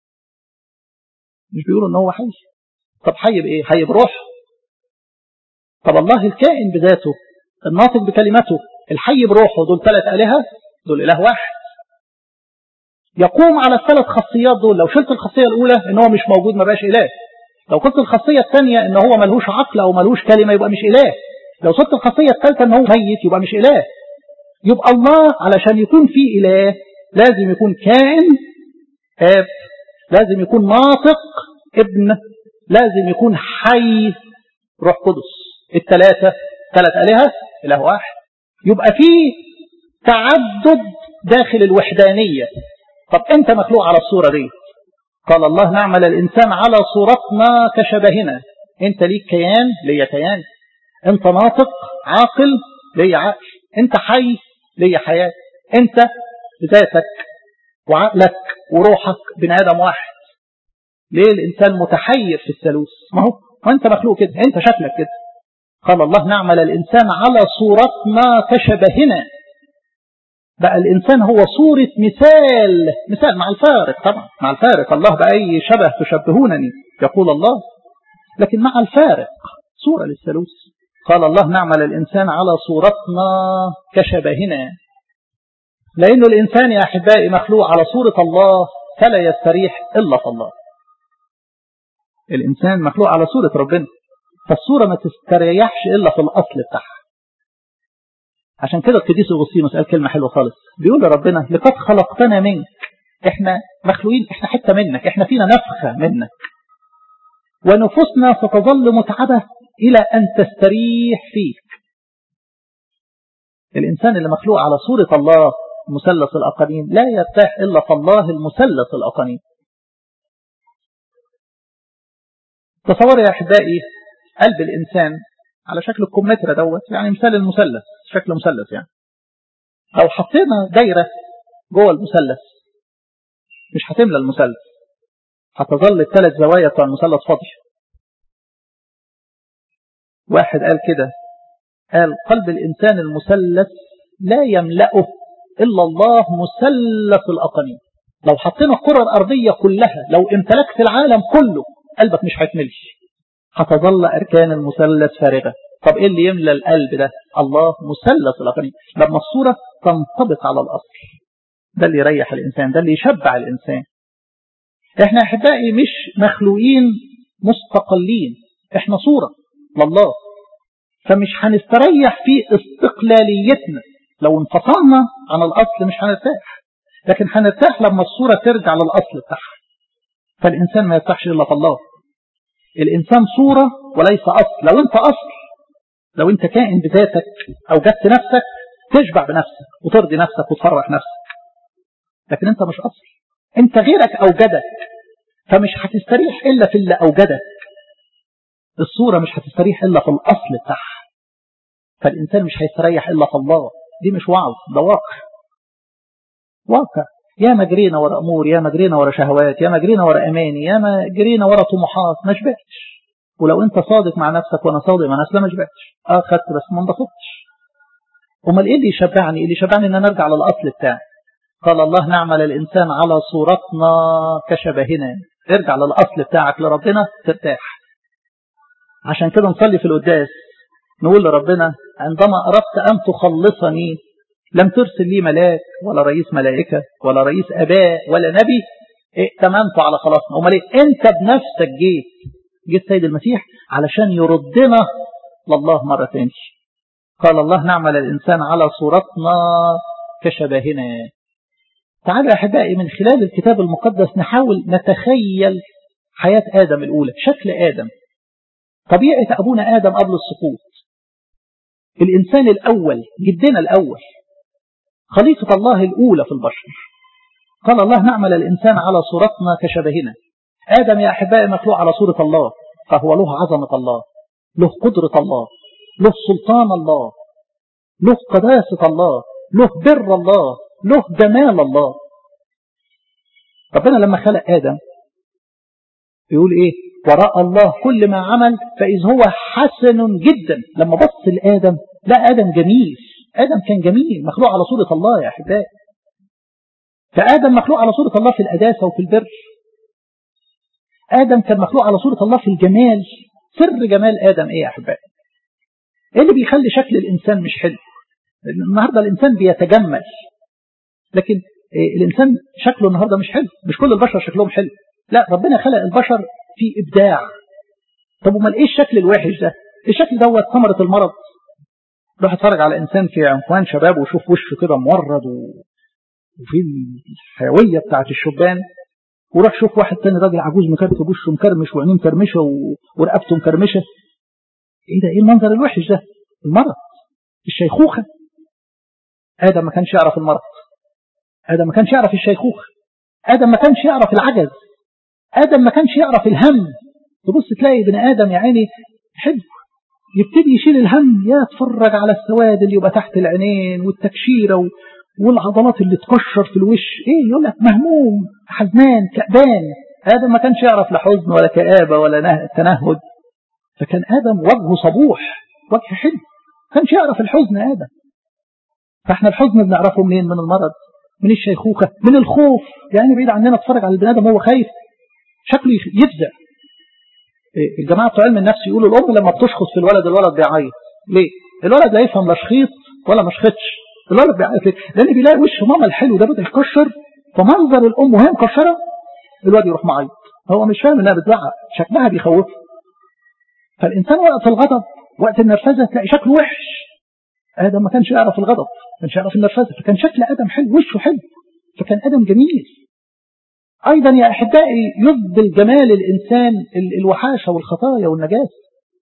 مش بيقولوا ان هو حي طب حي بايه حي بروح طب الله الكائن بذاته الناطق بكلمته الحي بروحه دول ثلاث آلهة دول إله واحد يقوم على الثلاث خاصيات دول لو شلت الخاصية الأولى ان هو مش موجود ما بقاش إله لو قلت الخاصية الثانية ان هو ملهوش عقل أو ملهوش كلمة يبقى مش إله لو صدت الخاصية الثالثة ان هو ميت يبقى مش إله يبقى الله علشان يكون فيه إله لازم يكون كائن آب لازم يكون ناطق ابن لازم يكون حي روح قدس الثلاثة ثلاث آلهة إله واحد يبقى فيه تعدد داخل الوحدانية طب أنت مخلوق على الصورة دي قال الله نعمل الإنسان على صورتنا كشبهنا أنت ليك كيان ليا كيان أنت ناطق عاقل ليا عقل أنت حي ليا حياة أنت بذاتك وعقلك وروحك بني آدم واحد ليه الإنسان متحير في الثالوث ما هو ما أنت مخلوق كده أنت شكلك كده قال الله نعمل الإنسان على صورتنا كشبهنا بقى الإنسان هو صورة مثال مثال مع الفارق طبعا مع الفارق الله بأي شبه تشبهونني يقول الله لكن مع الفارق صورة للثالوث قال الله نعمل الإنسان على صورتنا كشبهنا لأن الإنسان يا أحبائي مخلوق على صورة الله فلا يستريح إلا في الله الإنسان مخلوق على صورة ربنا فالصورة ما تستريحش إلا في الأصل بتاعها عشان كده القديس أغسطينوس قال كلمة حلوة خالص بيقول لربنا لقد خلقتنا منك احنا مخلوقين احنا حتة منك احنا فينا نفخة منك ونفوسنا ستظل متعبة إلى أن تستريح فيك الإنسان اللي مخلوق على صورة الله مثلث الأقانيم لا يرتاح إلا في الله المثلث الأقانيم تصور يا أحبائي قلب الإنسان على شكل الكمثرى دوت يعني مثال المثلث شكل مثلث يعني لو حطينا دايرة جوه المثلث مش هتملى المثلث هتظل الثلاث زوايا بتوع المثلث فاضية واحد قال كده قال قلب الإنسان المثلث لا يملأه إلا الله مثلث الأقانيم لو حطينا الكرة الأرضية كلها لو امتلكت العالم كله قلبك مش هيتملش هتظل أركان المثلث فارغة طب إيه اللي يملى القلب ده الله مثلث الأقانيم لما الصورة تنطبق على الأصل ده اللي يريح الإنسان ده اللي يشبع الإنسان احنا أحبائي مش مخلوقين مستقلين احنا صورة لله فمش هنستريح في استقلاليتنا لو انفصلنا عن الأصل مش هنرتاح لكن هنرتاح لما الصورة ترجع للأصل بتاعها فالإنسان ما يرتاحش إلا في الله الإنسان صورة وليس أصل لو أنت أصل لو أنت كائن بذاتك أوجدت نفسك تشبع بنفسك وترضي نفسك وتفرح نفسك لكن أنت مش أصل أنت غيرك أوجدك فمش هتستريح إلا في اللي أوجدك الصورة مش هتستريح إلا في الأصل بتاعها فالإنسان مش هيستريح إلا في الله دي مش وعظ ده واقع واقع يا ما جرينا ورا امور يا ما جرينا ورا شهوات يا ما جرينا ورا اماني يا ما جرينا ورا طموحات ما شبعتش ولو انت صادق مع نفسك وانا صادق مع نفسي لا ما شبعتش اه خدت بس ما انبسطتش امال ايه اللي يشبعني اللي يشبعني ان انا ارجع للاصل بتاعي قال الله نعمل الانسان على صورتنا كشبهنا ارجع للاصل بتاعك لربنا ترتاح عشان كده نصلي في القداس نقول لربنا عندما اردت ان تخلصني لم ترسل لي ملاك ولا رئيس ملائكة ولا رئيس أباء ولا نبي ائتمنت على خلاصنا أمال إيه أنت بنفسك جيت جيت سيد المسيح علشان يردنا لله مرة تانية قال الله نعمل الإنسان على صورتنا كشبهنا تعالوا يا أحبائي من خلال الكتاب المقدس نحاول نتخيل حياة آدم الأولى شكل آدم طبيعة أبونا آدم قبل السقوط الإنسان الأول جدنا الأول خليقة الله الأولى في البشر قال الله نعمل الإنسان على صورتنا كشبهنا آدم يا أحبائي مخلوق على صورة الله فهو له عظمة الله له قدرة الله له سلطان الله له قداسة الله له بر الله له جمال الله ربنا لما خلق آدم يقول إيه ورأى الله كل ما عمل فإذ هو حسن جدا لما بص لآدم لا آدم جميل آدم كان جميل مخلوق على صورة الله يا أحبائي فآدم مخلوق على صورة الله في الأداسة وفي البر آدم كان مخلوق على صورة الله في الجمال سر جمال آدم إيه يا أحبائي إيه اللي بيخلي شكل الإنسان مش حلو النهاردة الإنسان بيتجمل لكن إيه الإنسان شكله النهاردة مش حلو مش كل البشر شكلهم حلو لا ربنا خلق البشر في إبداع طب امال إيه الشكل الوحش ده الشكل دوت ثمرة المرض روح اتفرج على إنسان في عنفوان شباب وشوف وشه كده مورد و... وفي الحيوية بتاعت الشبان وروح شوف واحد تاني راجل عجوز مكركب وشه مكرمش وعينيه مكرمشه و... ورقبته مكرمشه ايه ده ايه المنظر الوحش ده المرض الشيخوخة آدم ما كانش يعرف المرض آدم ما كانش يعرف الشيخوخة آدم ما كانش يعرف العجز آدم ما كانش يعرف الهم تبص تلاقي ابن آدم يا عيني حلو يبتدي يشيل الهم يا اتفرج على السواد اللي يبقى تحت العينين والتكشيرة و... والعضلات اللي تكشر في الوش ايه يقول لك مهموم حزنان كأبان آدم ما كانش يعرف لا حزن ولا كآبة ولا تنهد فكان آدم وجهه صبوح وجه حلو ما كانش يعرف الحزن آدم فاحنا الحزن بنعرفه منين من المرض من الشيخوخة من الخوف يعني بعيد عننا اتفرج على البني آدم وهو خايف شكله يفزع الجماعة بتوع علم النفس يقولوا الأم لما بتشخص في الولد الولد بيعيط ليه؟ الولد لا يفهم لا شخيط ولا ما شخطش الولد بيعيط ليه؟ لأن بيلاقي وش ماما الحلو ده بدأ يكشر فمنظر الأم وهي مكشرة الولد يروح معيط هو مش فاهم إنها بتزعق شكلها بيخوفه فالإنسان وقت الغضب وقت النرفزة تلاقي شكله وحش آدم ما كانش يعرف الغضب ما كانش يعرف النرفزة فكان شكل آدم حلو وشه حلو فكان آدم جميل أيضا يا أحبائي يبدل جمال الإنسان الوحاشة والخطايا والنجاسة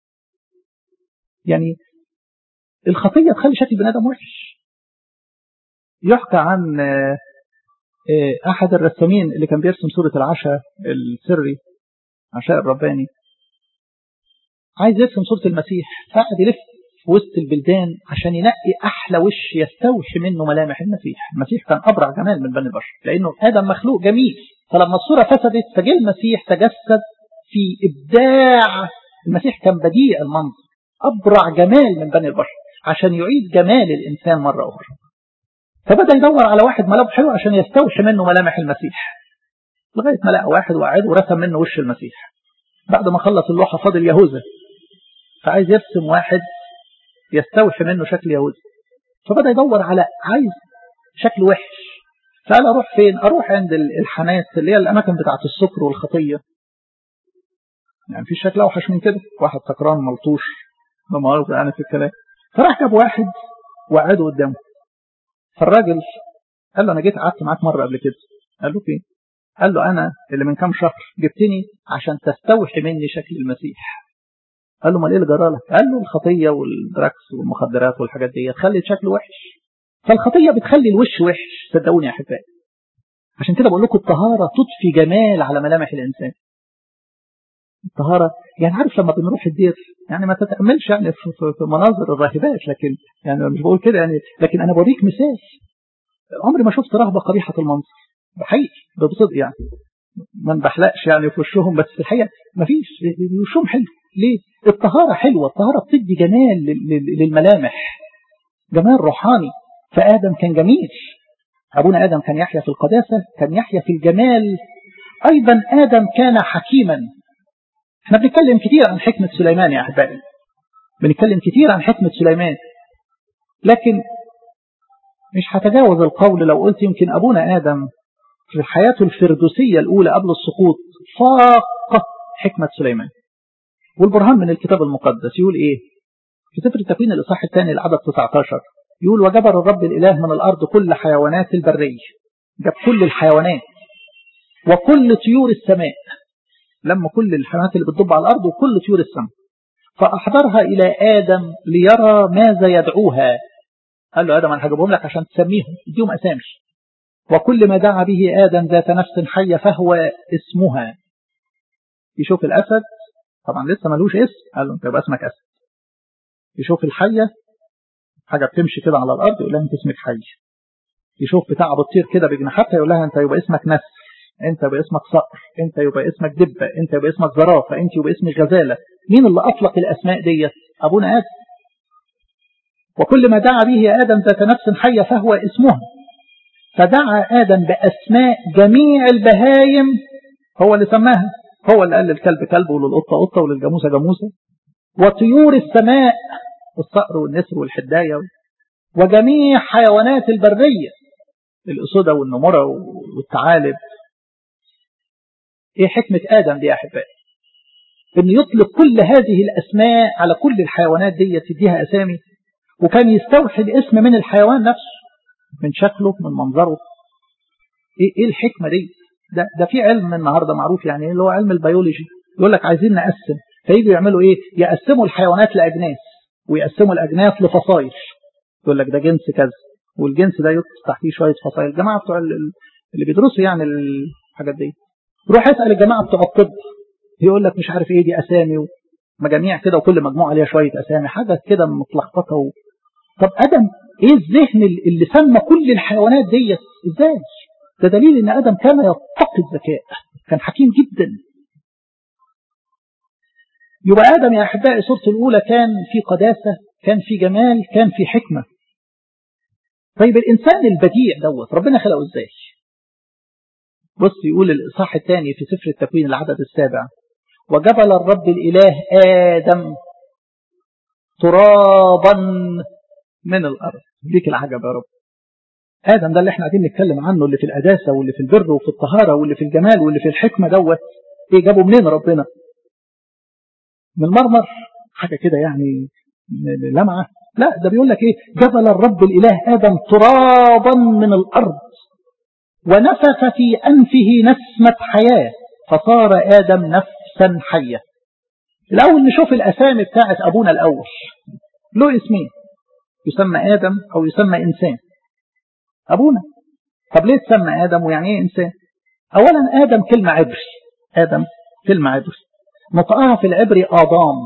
يعني الخطية تخلي شكل بني آدم وحش يحكى عن أحد الرسامين اللي كان بيرسم صورة العشاء السري عشاء الرباني عايز يرسم صورة المسيح فقعد يلف في وسط البلدان عشان ينقي أحلى وش يستوحي منه ملامح المسيح المسيح كان أبرع جمال من بني البشر لأنه آدم مخلوق جميل فلما الصورة فسدت فجاء المسيح تجسد في إبداع المسيح كان بديع المنظر أبرع جمال من بني البشر عشان يعيد جمال الإنسان مرة أخرى فبدأ يدور على واحد ملامح حلو عشان يستوحي منه ملامح المسيح لغاية ما لقى واحد وقعد ورسم منه وش المسيح بعد ما خلص اللوحة فاضل يهوذا فعايز يرسم واحد يستوحي منه شكل يهوذا فبدأ يدور على عايز شكل وحش فقال أروح فين أروح عند الحانات اللي هي الأماكن بتاعة السكر والخطية يعني في شكل أوحش من كده واحد سكران ملطوش ما مؤاخذة أنا في الكلام فراح جاب واحد وقعده قدامه فالراجل قال له أنا جيت قعدت معاك مرة قبل كده قال له فين قال له أنا اللي من كام شهر جبتني عشان تستوحي مني شكل المسيح قال له امال ايه اللي جرالك قال له الخطيه والدراكس والمخدرات والحاجات دي تخلي الشكل وحش فالخطيه بتخلي الوش وحش صدقوني يا احبائي عشان كده بقول لكم الطهاره تضفي جمال على ملامح الانسان الطهاره يعني عارف لما بنروح الدير يعني ما تتاملش يعني في, في مناظر الراهبات لكن يعني مش بقول كده يعني لكن انا بوريك مثال عمري ما شفت رهبه قبيحه المنظر بحقيقي بصدق يعني ما نبحلقش يعني في وشهم بس في الحقيقة ما فيش وشهم حلو ليه الطهارة حلوة الطهارة بتدي جمال للملامح جمال روحاني فآدم كان جميل أبونا آدم كان يحيا في القداسة كان يحيا في الجمال أيضا آدم كان حكيما احنا بنتكلم كتير عن حكمة سليمان يا أحبائي بنتكلم كتير عن حكمة سليمان لكن مش هتجاوز القول لو قلت يمكن أبونا آدم في حياته الفردوسية الأولى قبل السقوط فاق حكمة سليمان والبرهان من الكتاب المقدس يقول إيه في سفر التكوين الإصحاح الثاني العدد 19 يقول وجبر الرب الإله من الأرض كل حيوانات البرية جاب كل الحيوانات وكل طيور السماء لما كل الحيوانات اللي بتدب على الأرض وكل طيور السماء فأحضرها إلى آدم ليرى ماذا يدعوها قال له آدم أنا هجيبهم لك عشان تسميهم اديهم أسامي وكل ما دعا به آدم ذات نفس حية فهو اسمها يشوف الأسد طبعا لسه ملوش اسم قال له انت يبقى اسمك أسد يشوف الحية حاجة بتمشي كده على الأرض يقول لها انت اسمك حي يشوف بتاع بتطير كده بجناحاتها يقول لها انت يبقى اسمك نسر انت يبقى اسمك صقر انت يبقى اسمك دبة انت يبقى اسمك زرافة انت يبقى اسمك غزالة مين اللي أطلق الأسماء ديت أبونا آدم وكل ما دعا به آدم ذات نفس حية فهو اسمها فدعا آدم بأسماء جميع البهايم هو اللي سماها هو اللي قال للكلب كلب وللقطة قطة وللجاموسة جاموسة وطيور السماء الصقر والنسر والحداية وجميع حيوانات البرية الأسودة والنمرة والثعالب ايه حكمة آدم دي يا أحبائي إنه يطلق كل هذه الأسماء على كل الحيوانات دي تديها أسامي وكان يستوحد اسم من الحيوان نفسه من شكله من منظره ايه, إيه الحكمة دي ده, ده في علم النهاردة معروف يعني اللي هو علم البيولوجي يقول لك عايزين نقسم فيجوا يعملوا ايه يقسموا الحيوانات لأجناس ويقسموا الأجناس لفصائل يقول لك ده جنس كذا والجنس ده يدخل تحتيه شوية فصائل الجماعة بتوع اللي بيدرسوا يعني الحاجات دي روح اسأل الجماعة بتوع الطب يقول لك مش عارف ايه دي أسامي ومجاميع كده وكل مجموعة ليها شوية أسامي حاجة كده متلخبطة و... طب أدم ايه الذهن اللي سمى كل الحيوانات ديت ازاي ده دليل ان ادم كان يتقي الذكاء كان حكيم جدا يبقى ادم يا احبائي صورته الاولى كان في قداسه كان في جمال كان في حكمه طيب الانسان البديع دوت ربنا خلقه ازاي بص يقول الاصحاح الثاني في سفر التكوين العدد السابع وجبل الرب الاله ادم ترابا من الأرض ديك العجب يا رب آدم ده اللي احنا قاعدين نتكلم عنه اللي في القداسة واللي في البر وفي الطهارة واللي في الجمال واللي في الحكمة دوت ايه جابه منين ربنا من المرمر حاجة كده يعني لمعة لا ده بيقول لك ايه جبل الرب الإله آدم ترابا من الأرض ونفث في أنفه نسمة حياة فصار آدم نفسا حية الأول نشوف الأسامي بتاعت أبونا الأول له اسمين يسمى آدم أو يسمى إنسان أبونا طب ليه تسمى آدم ويعني إيه إنسان أولا آدم كلمة عبري آدم كلمة عبري نطقها في العبري آضام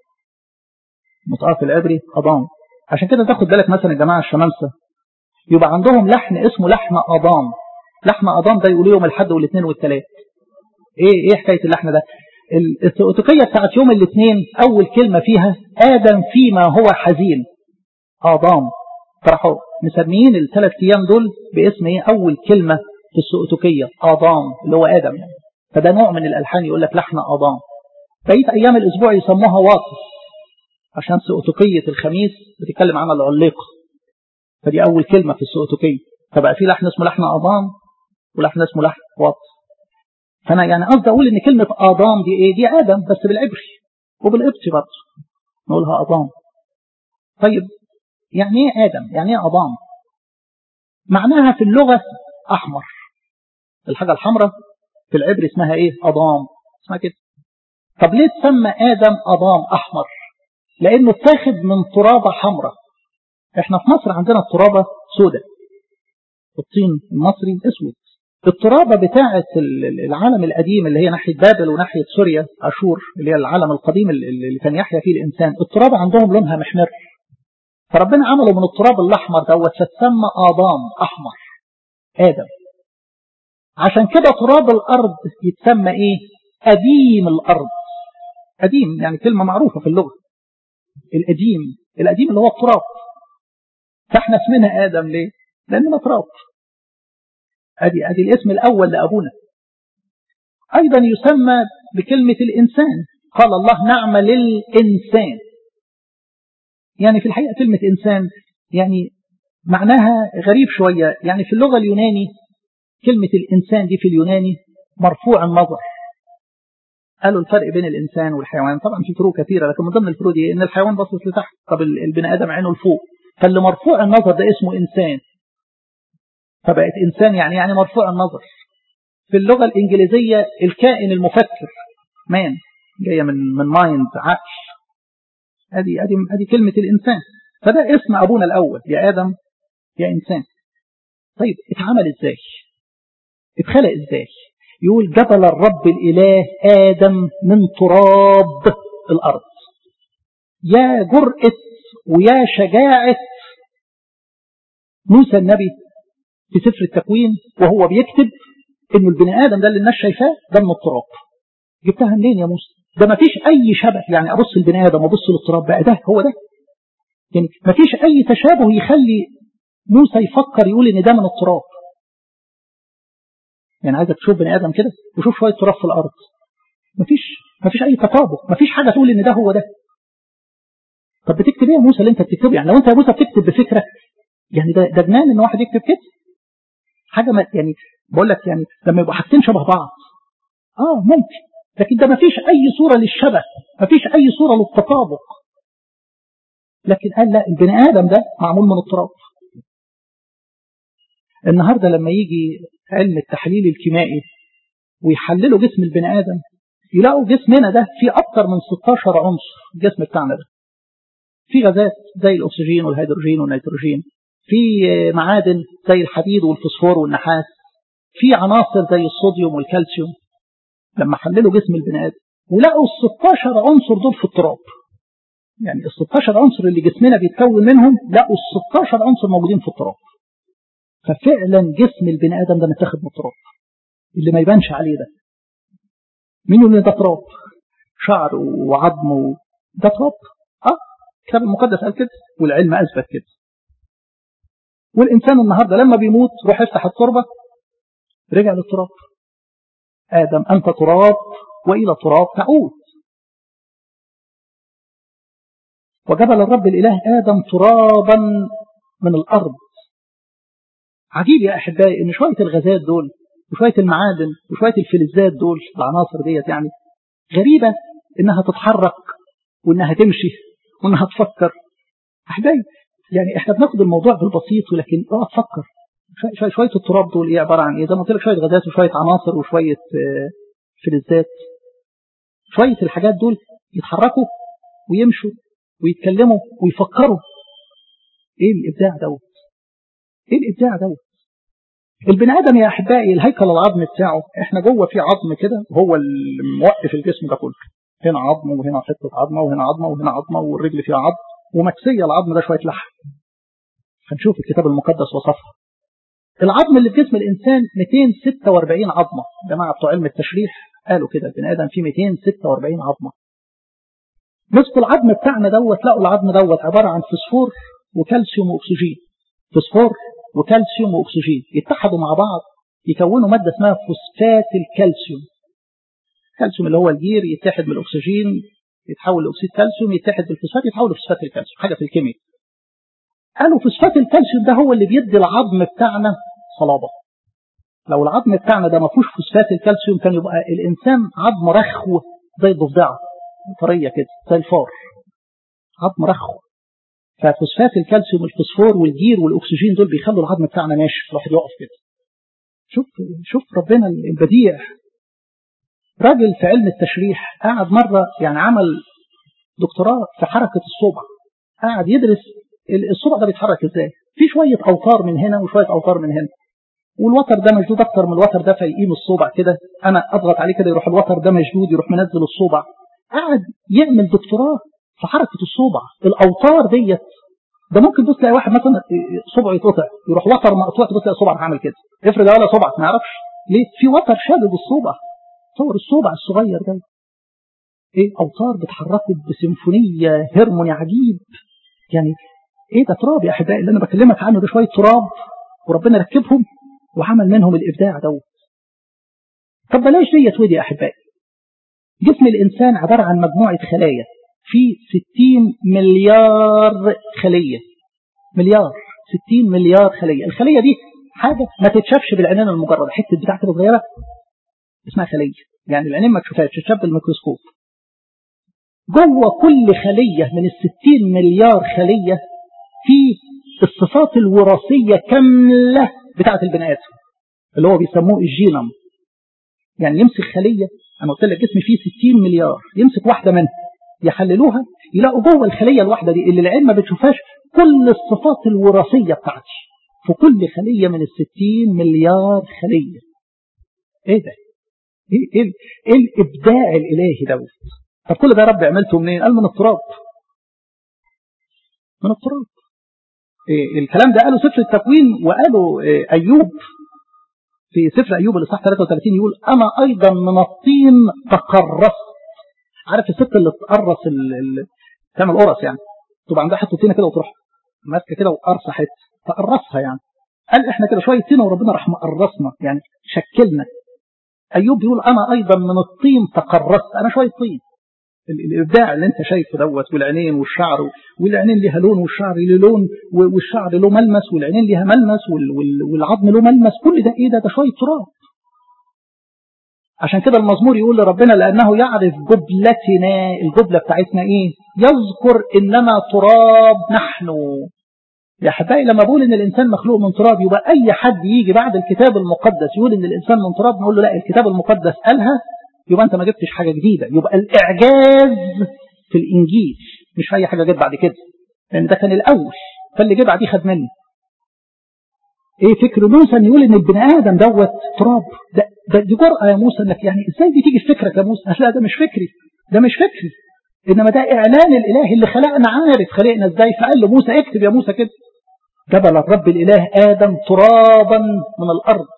نطقها في العبري آضام عشان كده تاخد بالك مثلا الجماعة الشمامسة يبقى عندهم لحن اسمه لحن آضام لحن آضام ده يقولوا يوم الحد والاثنين والثلاث ايه ايه حكاية اللحن ده التوتيقية بتاعت يوم الاثنين أول كلمة فيها آدم فيما هو حزين آضام فراحوا مسميين الثلاث أيام دول باسم إيه أول كلمة في السؤتكية آضام اللي هو آدم يعني فده نوع من الألحان يقول لك لحن آضام بقية أيام الأسبوع يسموها واقف عشان سؤتكية الخميس بتتكلم عن العليقة فدي أول كلمة في السؤتكية فبقى في لحن اسمه لحن آضام ولحن اسمه لحن واقف فأنا يعني قصدي أقول إن كلمة آضام دي إيه دي آدم بس بالعبري وبالقبطي برضه نقولها آضام طيب يعني ايه آدم يعني ايه أضام معناها في اللغة أحمر الحاجة الحمراء في العبر اسمها ايه أضام اسمها كده طب ليه تسمى آدم أضام أحمر لأنه اتاخد من ترابة حمراء احنا في مصر عندنا الترابة سوداء الطين المصري اسود الترابة بتاعة العالم القديم اللي هي ناحية بابل وناحية سوريا أشور اللي هي العالم القديم اللي كان يحيا فيه الإنسان الترابة عندهم لونها محمر فربنا عمله من التراب الأحمر دوت فتسمى آضام أحمر آدم عشان كده تراب الأرض يتسمى إيه قديم الأرض قديم يعني كلمة معروفة في اللغة القديم القديم اللي هو التراب فاحنا اسمنا آدم ليه لأننا تراب أدي, أدي الاسم الأول لأبونا أيضا يسمى بكلمة الإنسان قال الله نعمل الإنسان يعني في الحقيقة كلمة إنسان يعني معناها غريب شوية يعني في اللغة اليوناني كلمة الإنسان دي في اليوناني مرفوع النظر قالوا الفرق بين الإنسان والحيوان طبعا في فروق كثيرة لكن من ضمن الفروق دي إن الحيوان باصص لتحت طب البني آدم عينه لفوق فاللي مرفوع النظر ده اسمه إنسان فبقت إنسان يعني يعني مرفوع النظر في اللغة الإنجليزية الكائن المفكر مان جاية من من مايند عقل ادي ادي ادي كلمة الإنسان فده اسم أبونا الأول يا آدم يا إنسان طيب اتعمل ازاي اتخلق ازاي يقول جبل الرب الإله آدم من تراب الأرض يا جرأة ويا شجاعة موسى النبي في سفر التكوين وهو بيكتب انه البني ادم ده اللي الناس شايفاه ده من التراب جبتها منين يا موسى ده ما فيش اي شبه يعني ابص البني ادم وابص للتراب بقى ده هو ده يعني ما فيش اي تشابه يخلي موسى يفكر يقول ان ده من التراب يعني عايزك تشوف بني ادم كده وشوف شويه تراب في الارض ما فيش ما فيش اي تطابق ما فيش حاجه تقول ان ده هو ده طب بتكتب ايه يا موسى اللي انت بتكتبه يعني لو انت يا موسى بتكتب بفكرك يعني ده ده جنان ان واحد يكتب كده حاجه ما يعني بقول لك يعني لما يبقوا حاجتين شبه بعض اه ممكن لكن ده ما فيش اي صوره للشبه ما فيش اي صوره للتطابق لكن قال لا البني ادم ده معمول من التراب النهارده لما يجي علم التحليل الكيميائي ويحللوا جسم البني ادم يلاقوا جسمنا ده فيه اكتر من 16 عنصر الجسم بتاعنا ده في غازات زي الاكسجين والهيدروجين والنيتروجين في معادن زي الحديد والفوسفور والنحاس في عناصر زي الصوديوم والكالسيوم لما حللوا جسم البني ادم ولقوا ال 16 عنصر دول في التراب يعني ال 16 عنصر اللي جسمنا بيتكون منهم لقوا ال 16 عنصر موجودين في التراب ففعلا جسم البني ادم ده متاخد من التراب اللي ما يبانش عليه ده مين يقول ده تراب شعر وعظم و... ده تراب اه الكتاب المقدس قال كده والعلم اثبت كده والإنسان النهاردة لما بيموت روح يفتح التربة رجع للتراب آدم أنت تراب وإلى تراب تعود وجبل الرب الإله آدم ترابا من الأرض عجيب يا أحبائي إن شوية الغازات دول وشوية المعادن وشوية الفلزات دول العناصر ديت يعني غريبة إنها تتحرك وإنها تمشي وإنها تفكر أحبائي يعني احنا بناخد الموضوع بالبسيط ولكن اقعد تفكر شوية, شوية التراب دول ايه عبارة عن ايه زي ما قلت لك شوية غازات وشوية عناصر وشوية فلزات شوية الحاجات دول يتحركوا ويمشوا ويتكلموا ويفكروا ايه الابداع دوت ايه الابداع دوت البني ادم يا احبائي الهيكل العظمي بتاعه احنا جوه في عظم كده هو اللي موقف الجسم ده كله هنا عظم وهنا حته عظمه وهنا عظمه وهنا عظمه والرجل فيها عظم ومكسية العظم ده شوية لحم هنشوف الكتاب المقدس وصفها العظم اللي في جسم الإنسان 246 عظمة جماعة بتوع علم التشريح قالوا كده البني آدم فيه 246 عظمة مسكوا العظم بتاعنا دوت لقوا العظم دوت عبارة عن فسفور وكالسيوم وأكسجين فسفور وكالسيوم وأكسجين يتحدوا مع بعض يكونوا مادة اسمها فوسفات الكالسيوم الكالسيوم اللي هو الجير يتحد بالأكسجين يتحول لاكسيد كالسيوم يتحد بالفوسفات يتحول لفوسفات الكالسيوم حاجه في الكيمياء قالوا فوسفات الكالسيوم ده هو اللي بيدي العظم بتاعنا صلابه لو العظم بتاعنا ده ما فيهوش فوسفات الكالسيوم كان يبقى الانسان عظم رخو زي الضفدعه طريه كده زي الفار عظم رخو ففوسفات الكالسيوم الفوسفور والجير والاكسجين دول بيخلوا العظم بتاعنا ماشي الواحد يقف كده شوف شوف ربنا البديع راجل في علم التشريح قعد مرة يعني عمل دكتوراه في حركة الصبع قعد يدرس الصبع ده بيتحرك ازاي في شوية أوتار من هنا وشوية أوتار من هنا والوتر ده مشدود أكتر من الوتر ده فيقيم الصبع كده أنا أضغط عليه كده يروح الوتر ده مشدود يروح منزل الصبع قعد يعمل دكتوراه في حركة الصبع الأوتار ديت ده ممكن تبص تلاقي واحد مثلا صبعه يتقطع يروح وتر مقطوع تبص تلاقي صبعك عامل كده افرض ولا صبعك ما يعرفش ليه في وتر شادد الصوبع تصور الصوبع الصغير ده ايه اوتار بتحركه بسيمفونيه هرموني عجيب يعني ايه ده تراب يا احبائي اللي انا بكلمك عنه ده شويه تراب وربنا ركبهم وعمل منهم الابداع دوت طب بلاش ديت ودي يا احبائي جسم الانسان عباره عن مجموعه خلايا في 60 مليار خليه مليار 60 مليار خليه الخليه دي حاجه ما تتشافش بالعينين المجرده حته بتاع كده صغيره اسمها خليه يعني العينين ما تشوفهاش تتشاف بالميكروسكوب جوه كل خليه من ال 60 مليار خليه في الصفات الوراثيه كامله بتاعه البني ادم اللي هو بيسموه الجينوم يعني يمسك خليه انا قلت لك جسمي فيه 60 مليار يمسك واحده منها يحللوها يلاقوا جوه الخليه الواحده دي اللي العين ما بتشوفهاش كل الصفات الوراثيه بتاعتي في كل خليه من ال 60 مليار خليه ايه ده؟ ايه, إيه, إيه الابداع الالهي دوت؟ طب كل ده يا رب عملته منين؟ قال من التراب من التراب إيه الكلام ده قاله سفر التكوين وقاله إيه أيوب في سفر أيوب الإصحاح 33 يقول أنا أيضا من الطين تقرصت عارف الست اللي تقرص تعمل قرص يعني تبقى عندها حته طينه كده وتروح ماسكه كده وقرصه حته تقرصها يعني قال احنا كده شويه طينه وربنا راح مقرصنا يعني شكلنا ايوب بيقول انا ايضا من الطين تقرصت انا شويه طين الابداع اللي انت شايفه دوت والعينين والشعر والعينين ليها لون والشعر له لون والشعر له ملمس والعينين ليها ملمس والعظم له ملمس كل ده ايه ده ده شويه تراب عشان كده المزمور يقول لربنا لانه يعرف جبلتنا الجبله بتاعتنا ايه يذكر اننا تراب نحن يا حبايبي لما بقول ان الانسان مخلوق من تراب يبقى اي حد يجي بعد الكتاب المقدس يقول ان الانسان من تراب نقول له لا الكتاب المقدس قالها يبقى انت ما جبتش حاجه جديده يبقى الاعجاز في الانجيل مش اي حاجه جت بعد كده لان ده كان الاول فاللي جه بعديه خد منه ايه فكر موسى ان يقول ان البني ادم دوت تراب ده, ده دي جرأة يا موسى انك يعني ازاي دي تيجي في فكرك يا موسى لا ده مش فكري ده مش فكري انما ده اعلان الاله اللي خلقنا عارف خلقنا ازاي فقال له موسى اكتب يا موسى كده جبل الرب الاله ادم ترابا من الارض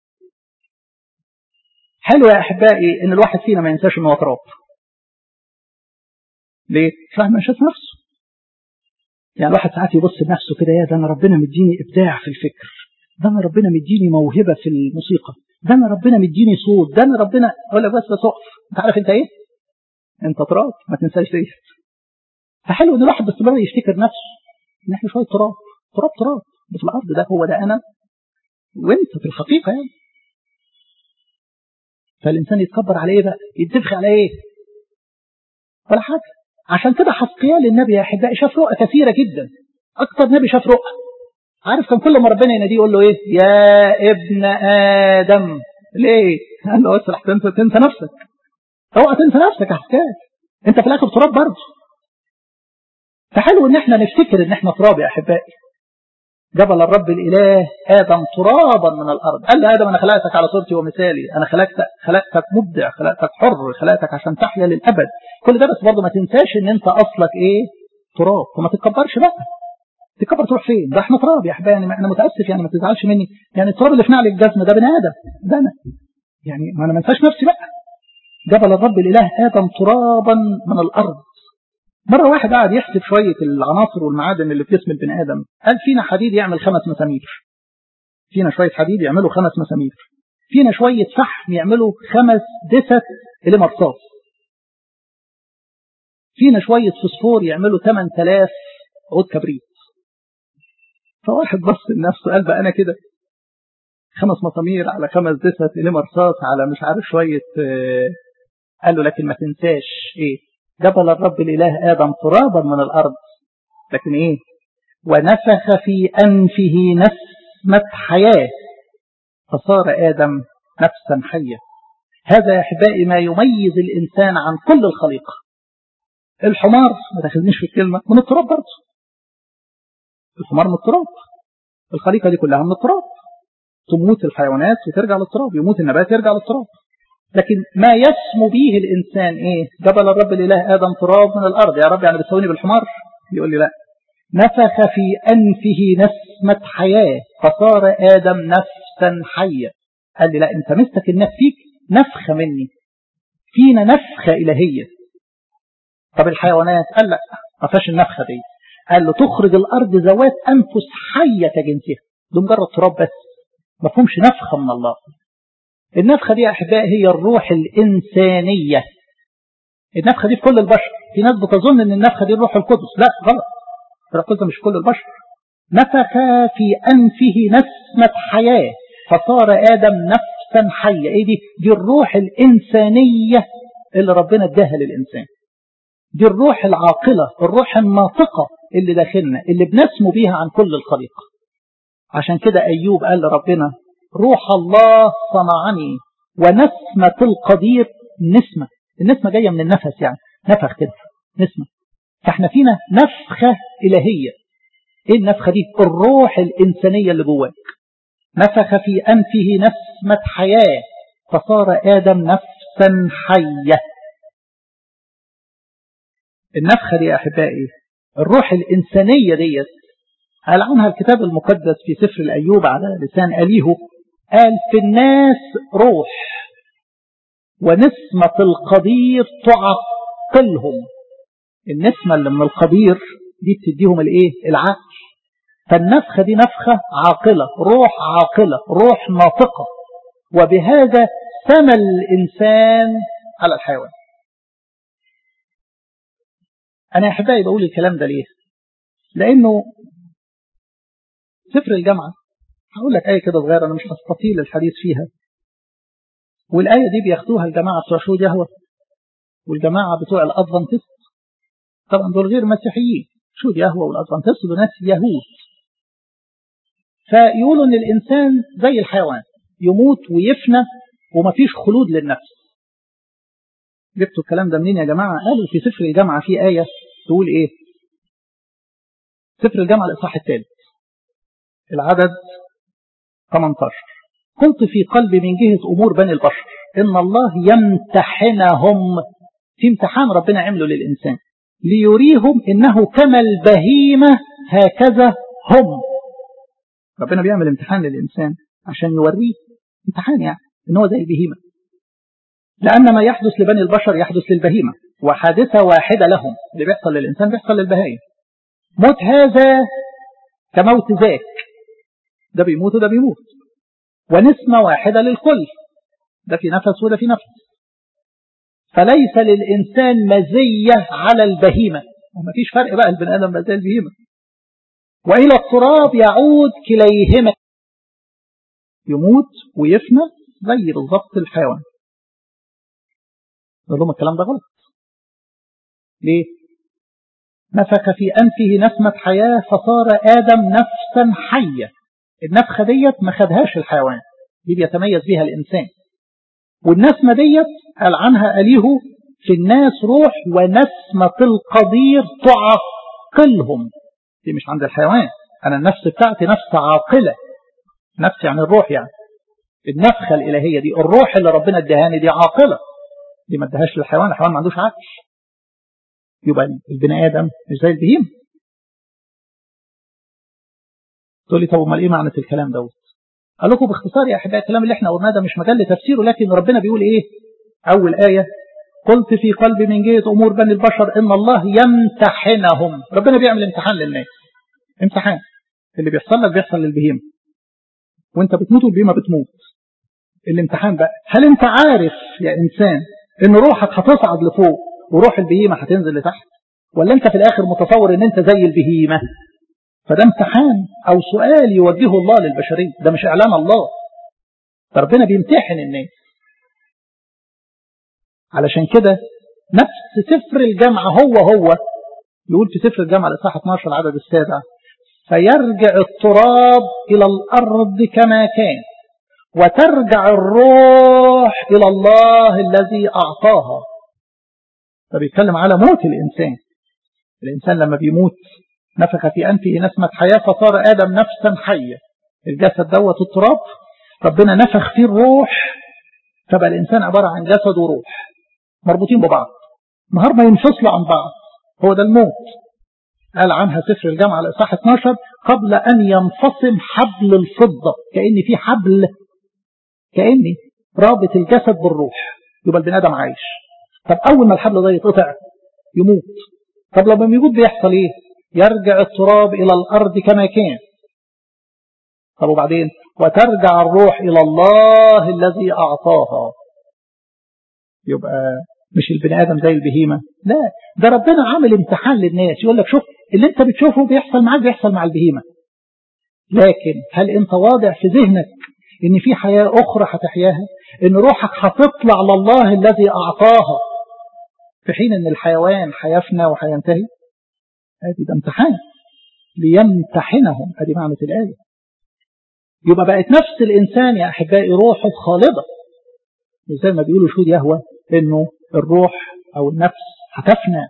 حلو يا احبائي ان الواحد فينا ما ينساش ان هو تراب ليه فاهم شاف نفسه يعني الواحد ساعات يبص لنفسه كده يا ده انا ربنا مديني ابداع في الفكر ده انا ربنا مديني موهبه في الموسيقى ده انا ربنا مديني صوت ده انا ربنا اقول لك بس بس اقف انت عارف انت ايه انت تراب ما تنساش دي فحلو ان الواحد باستمرار يفتكر نفسه ان احنا شويه تراب تراب تراب في الارض ده هو ده انا وانت في الحقيقه يعني فالانسان يتكبر على ايه بقى يتفخ على ايه ولا حاجه عشان كده حسقيال النبي يا احبائي شاف رؤى كثيره جدا اكتر نبي شاف رؤى عارف كان كل ما ربنا يناديه يقول له ايه يا ابن ادم ليه قال له اسرح تنسى, تنسى نفسك اوعى تنسى نفسك يا حسقيال انت في الاخر تراب برضه فحلو ان احنا نفتكر ان احنا تراب يا احبائي جبل الرب الاله ادم ترابا من الارض قال له ادم انا خلقتك على صورتي ومثالي انا خلقتك خلقتك مبدع خلقتك حر خلقتك عشان تحيا للابد كل ده بس برضه ما تنساش ان انت اصلك ايه تراب وما تتكبرش بقى تكبر تروح فين ده احنا تراب يا احبائي يعني انا متاسف يعني ما تزعلش مني يعني التراب اللي في نعل الجزمه ده بني ادم ده انا يعني ما انا ما انساش نفسي بقى جبل الرب الاله ادم ترابا من الارض مرة واحد قاعد يحسب شوية العناصر والمعادن اللي في جسم البني آدم قال فينا حديد يعمل خمس مسامير فينا شوية حديد يعملوا خمس مسامير فينا شوية فحم يعملوا خمس دست اللي مرصاص فينا شوية فوسفور يعملوا 8000 عود كبريت فواحد بص لنفسه قال بقى أنا كده خمس مسامير على خمس دست اللي مرصاص على مش عارف شوية قال له لكن ما تنساش ايه جبل الرب الإله آدم ترابا من الأرض لكن إيه ونفخ في أنفه نسمة حياة فصار آدم نفسا حية هذا يا أحبائي ما يميز الإنسان عن كل الخليقة الحمار ما تاخذنيش في الكلمة من التراب برضه الحمار من التراب الخليقة دي كلها من التراب تموت الحيوانات وترجع للتراب يموت النبات يرجع للتراب لكن ما يسمو به الإنسان إيه جبل الرب الإله آدم تراب من الأرض يا رب يعني بتسويني بالحمار يقول لي لا نفخ في أنفه نسمة حياة فصار آدم نفسا حية قال لي لا انت مستك النفس فيك نفخة مني فينا نفخة إلهية طب الحيوانات قال لا ما فيهاش النفخة دي قال له تخرج الأرض ذوات أنفس حية كجنسها ده مجرد تراب بس ما فهمش نفخة من الله النفخة دي يا أحبائي هي الروح الإنسانية النفخة دي في كل البشر في ناس بتظن أن النفخة دي الروح القدس لا غلط الروح القدس مش كل البشر نفخ في أنفه نسمة حياة فصار آدم نفسا حية إيه دي دي الروح الإنسانية اللي ربنا اداها للإنسان دي الروح العاقلة الروح الناطقة اللي داخلنا اللي بنسمو بيها عن كل الخليقة عشان كده أيوب قال لربنا روح الله صنعني ونسمة القدير نسمة النسمة جاية من النفس يعني نفخ كده نسمة فاحنا فينا نفخة إلهية ايه النفخة دي الروح الإنسانية اللي جواك نفخ في أنفه نسمة حياة فصار آدم نفسا حية النفخة دي يا أحبائي الروح الإنسانية ديت قال عنها الكتاب المقدس في سفر الأيوب على لسان أليه قال في الناس روح ونسمة القدير تعقلهم النسمة اللي من القدير دي بتديهم الايه العقل فالنفخة دي نفخة عاقلة روح عاقلة روح ناطقة وبهذا سمى الإنسان على الحيوان أنا أحبائي بقول الكلام ده ليه لأنه سفر الجامعة هقول لك آية كده صغيرة أنا مش هستطيل الحديث فيها والآية دي بياخدوها الجماعة بتوع شهود يهوى والجماعة بتوع الأدفنتست طبعا دول غير مسيحيين شهود يهوى والأدفنتست دول ناس يهود فيقولوا إن الإنسان زي الحيوان يموت ويفنى ومفيش خلود للنفس جبتوا الكلام ده منين يا جماعة قالوا في سفر الجامعة في آية تقول إيه سفر الجامعة الإصحاح الثالث العدد 18 قلت في قلبي من جهة أمور بني البشر إن الله يمتحنهم في امتحان ربنا عمله للإنسان ليريهم إنه كما البهيمة هكذا هم ربنا بيعمل امتحان للإنسان عشان يوريه امتحان يعني إن هو زي البهيمة لأن ما يحدث لبني البشر يحدث للبهيمة وحادثة واحدة لهم اللي بيحصل للإنسان بيحصل للبهائم موت هذا كموت ذاك ده بيموت وده بيموت ونسمة واحدة للكل ده في نفس وده في نفس فليس للإنسان مزية على البهيمة وما فيش فرق بقى البني آدم زي البهيمة وإلى التراب يعود كليهما يموت ويفنى زي بالظبط الحيوان نقول لهم الكلام ده غلط ليه نفخ في أنفه نسمة حياة فصار آدم نفسا حية النفخة ديت ما خدهاش الحيوان دي بيتميز بها الإنسان والنسمة ديت قال عنها أليه في الناس روح ونسمة القدير تعقلهم دي مش عند الحيوان أنا النفس بتاعتي نفس عاقلة نفس يعني الروح يعني النفخة الإلهية دي الروح اللي ربنا ادهاني دي عاقلة دي ما ادهاش للحيوان الحيوان ما عندوش عقل يبقى البني آدم مش زي البهيم تقول لي طب امال ايه معنى الكلام دوت قال لكم باختصار يا احبائي الكلام اللي احنا قلناه ده مش مجال لتفسيره لكن ربنا بيقول ايه اول ايه قلت في قلبي من جهه امور بني البشر ان الله يمتحنهم ربنا بيعمل امتحان للناس امتحان اللي بيحصل لك بيحصل للبهيمه وانت بتموت والبهيمه بتموت الامتحان بقى هل انت عارف يا انسان ان روحك هتصعد لفوق وروح البهيمه هتنزل لتحت ولا انت في الاخر متصور ان انت زي البهيمه فده امتحان او سؤال يوجهه الله للبشريه ده مش اعلان الله فربنا بيمتحن الناس علشان كده نفس سفر الجامعة هو هو يقول في سفر الجامعة الإصحاح 12 العدد السابع فيرجع التراب إلى الأرض كما كان وترجع الروح إلى الله الذي أعطاها فبيتكلم على موت الإنسان الإنسان لما بيموت نفخ في أنفه نسمة حياة فصار آدم نفسا حية الجسد دوت التراب ربنا نفخ فيه الروح فبقى الإنسان عبارة عن جسد وروح مربوطين ببعض نهار ما ينفصلوا عن بعض هو ده الموت قال عنها سفر الجامعة الإصحاح 12 قبل أن ينفصم حبل الفضة كأن في حبل كأني رابط الجسد بالروح يبقى البني آدم عايش طب أول ما الحبل ده يتقطع يموت طب لما يموت بيحصل إيه يرجع التراب إلى الأرض كما كان طب وبعدين وترجع الروح إلى الله الذي أعطاها يبقى مش البني آدم زي البهيمة لا ده ربنا عامل امتحان للناس يقول لك شوف اللي انت بتشوفه بيحصل معاك بيحصل مع البهيمة لكن هل انت واضع في ذهنك ان في حياة اخرى هتحياها ان روحك هتطلع لله الذي اعطاها في حين ان الحيوان هيفنى وهينتهي ادي ده امتحان ليمتحنهم ادي معنى الآية يبقى بقت نفس الإنسان يا أحبائي روحه خالدة زي ما بيقولوا شهود يهوى إنه الروح أو النفس هتفنى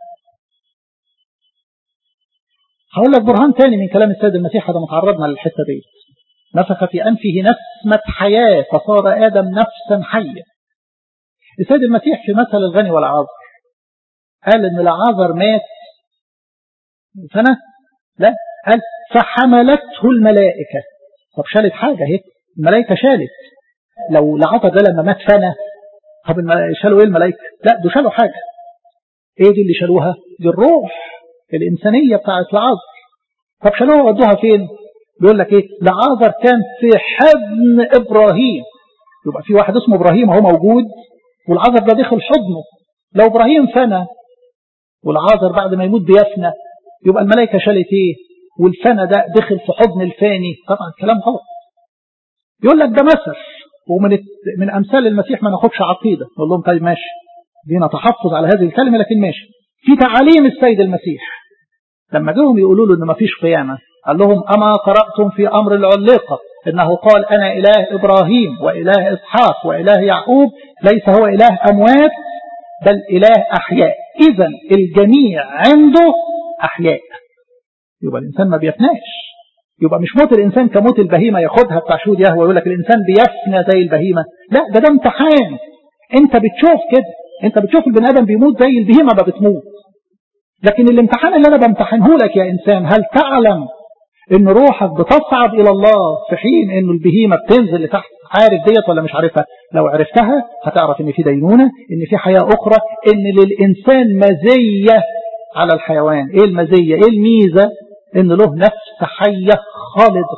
هقول لك برهان تاني من كلام السيد المسيح هذا متعرضنا للحتة دي نفخ في أنفه نسمة حياة فصار آدم نفسا حية السيد المسيح في مثل الغني والعازر قال إن العازر مات سنة لا قال فحملته الملائكة طب شالت حاجة اهي الملائكة شالت لو العطر ده لما مات فنى طب شالوا ايه الملائكة لا دول شالوا حاجة ايه دي اللي شالوها دي الروح الإنسانية بتاعت العذر طب شالوها ودوها فين بيقول لك ايه العذر كان في حضن إبراهيم يبقى في واحد اسمه إبراهيم هو موجود والعذر ده دخل حضنه لو إبراهيم فنى والعذر بعد ما يموت بيفنى يبقى الملائكة شالت ايه والفنى ده دخل في حضن الفاني طبعا كلام غلط يقول لك ده مثل ومن من امثال المسيح ما ناخدش عقيده نقول لهم طيب ماشي دينا تحفظ على هذه الكلمه لكن ماشي في تعاليم السيد المسيح لما جاهم يقولوا له ان ما فيش قيامه قال لهم اما قراتم في امر العليقه انه قال انا اله ابراهيم واله اسحاق واله يعقوب ليس هو اله اموات بل اله احياء اذا الجميع عنده احياء يبقى الإنسان ما بيفناش يبقى مش موت الإنسان كموت البهيمة ياخدها بتاع شهود يهوى ويقول لك الإنسان بيفنى زي البهيمة لا ده ده امتحان أنت بتشوف كده أنت بتشوف البني آدم بيموت زي البهيمة ما بتموت لكن الامتحان اللي أنا بامتحنه لك يا إنسان هل تعلم إن روحك بتصعد إلى الله في حين إن البهيمة بتنزل لتحت عارف ديت ولا مش عارفها لو عرفتها هتعرف إن في دينونة إن في حياة أخرى إن للإنسان مزية على الحيوان إيه المزية إيه الميزة إن له نفس حية خالدة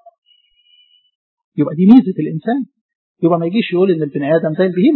يبقى دي ميزة الإنسان يبقى ما يجيش يقول إن البني آدم زي البهيمة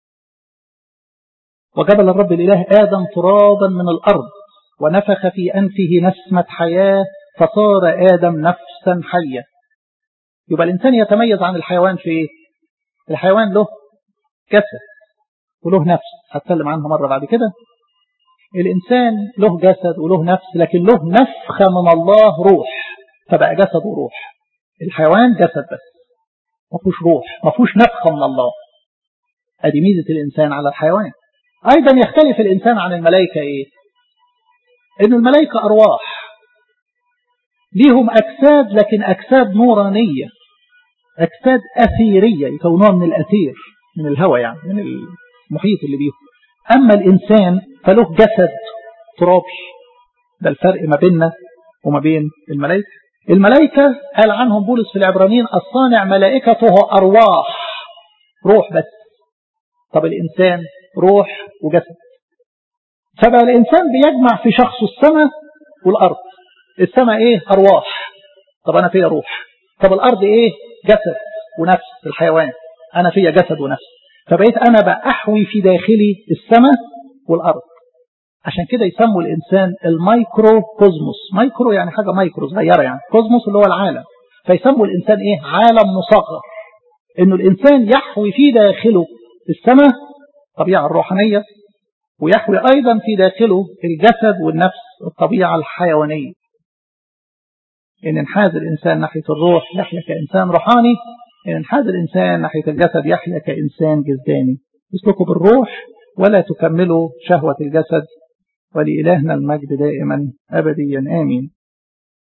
وجبل الرب الإله آدم ترابا من الأرض ونفخ في أنفه نسمة حياة فصار آدم نفسا حية يبقى الإنسان يتميز عن الحيوان في إيه؟ الحيوان له جسد وله نفس هتكلم عنها مرة بعد كده الإنسان له جسد وله نفس لكن له نفخة من الله روح فبقى جسد وروح الحيوان جسد بس ما فيهوش روح ما فيهوش نفخة من الله ادي ميزة الإنسان على الحيوان أيضا يختلف الإنسان عن الملائكة إيه إن الملائكة أرواح ليهم أجساد لكن أجساد نورانية أجساد أثيرية يكونوها من الأثير من الهواء يعني من المحيط اللي بيهم أما الإنسان فله جسد ترابي ده الفرق ما بيننا وما بين الملائكة الملائكة قال عنهم بولس في العبرانيين الصانع ملائكته أرواح روح بس طب الإنسان روح وجسد فبقى الإنسان بيجمع في شخصه السماء والأرض السماء إيه أرواح طب أنا فيها روح طب الأرض إيه جسد ونفس الحيوان أنا فيها جسد ونفس فبقيت أنا بأحوي في داخلي السماء والأرض عشان كده يسموا الإنسان المايكرو كوزموس مايكرو يعني حاجة مايكرو صغيرة يعني كوزموس اللي هو العالم فيسموا الإنسان إيه عالم مصغر إنه الإنسان يحوي في داخله السماء الطبيعة الروحانية ويحوي أيضا في داخله الجسد والنفس الطبيعة الحيوانية إن انحاز الإنسان ناحية الروح يحيا كإنسان روحاني إن انحاز الإنسان ناحية الجسد يحيا كإنسان جسداني اسلكوا بالروح ولا تكملوا شهوة الجسد ولإلهنا المجد دائما أبديا آمين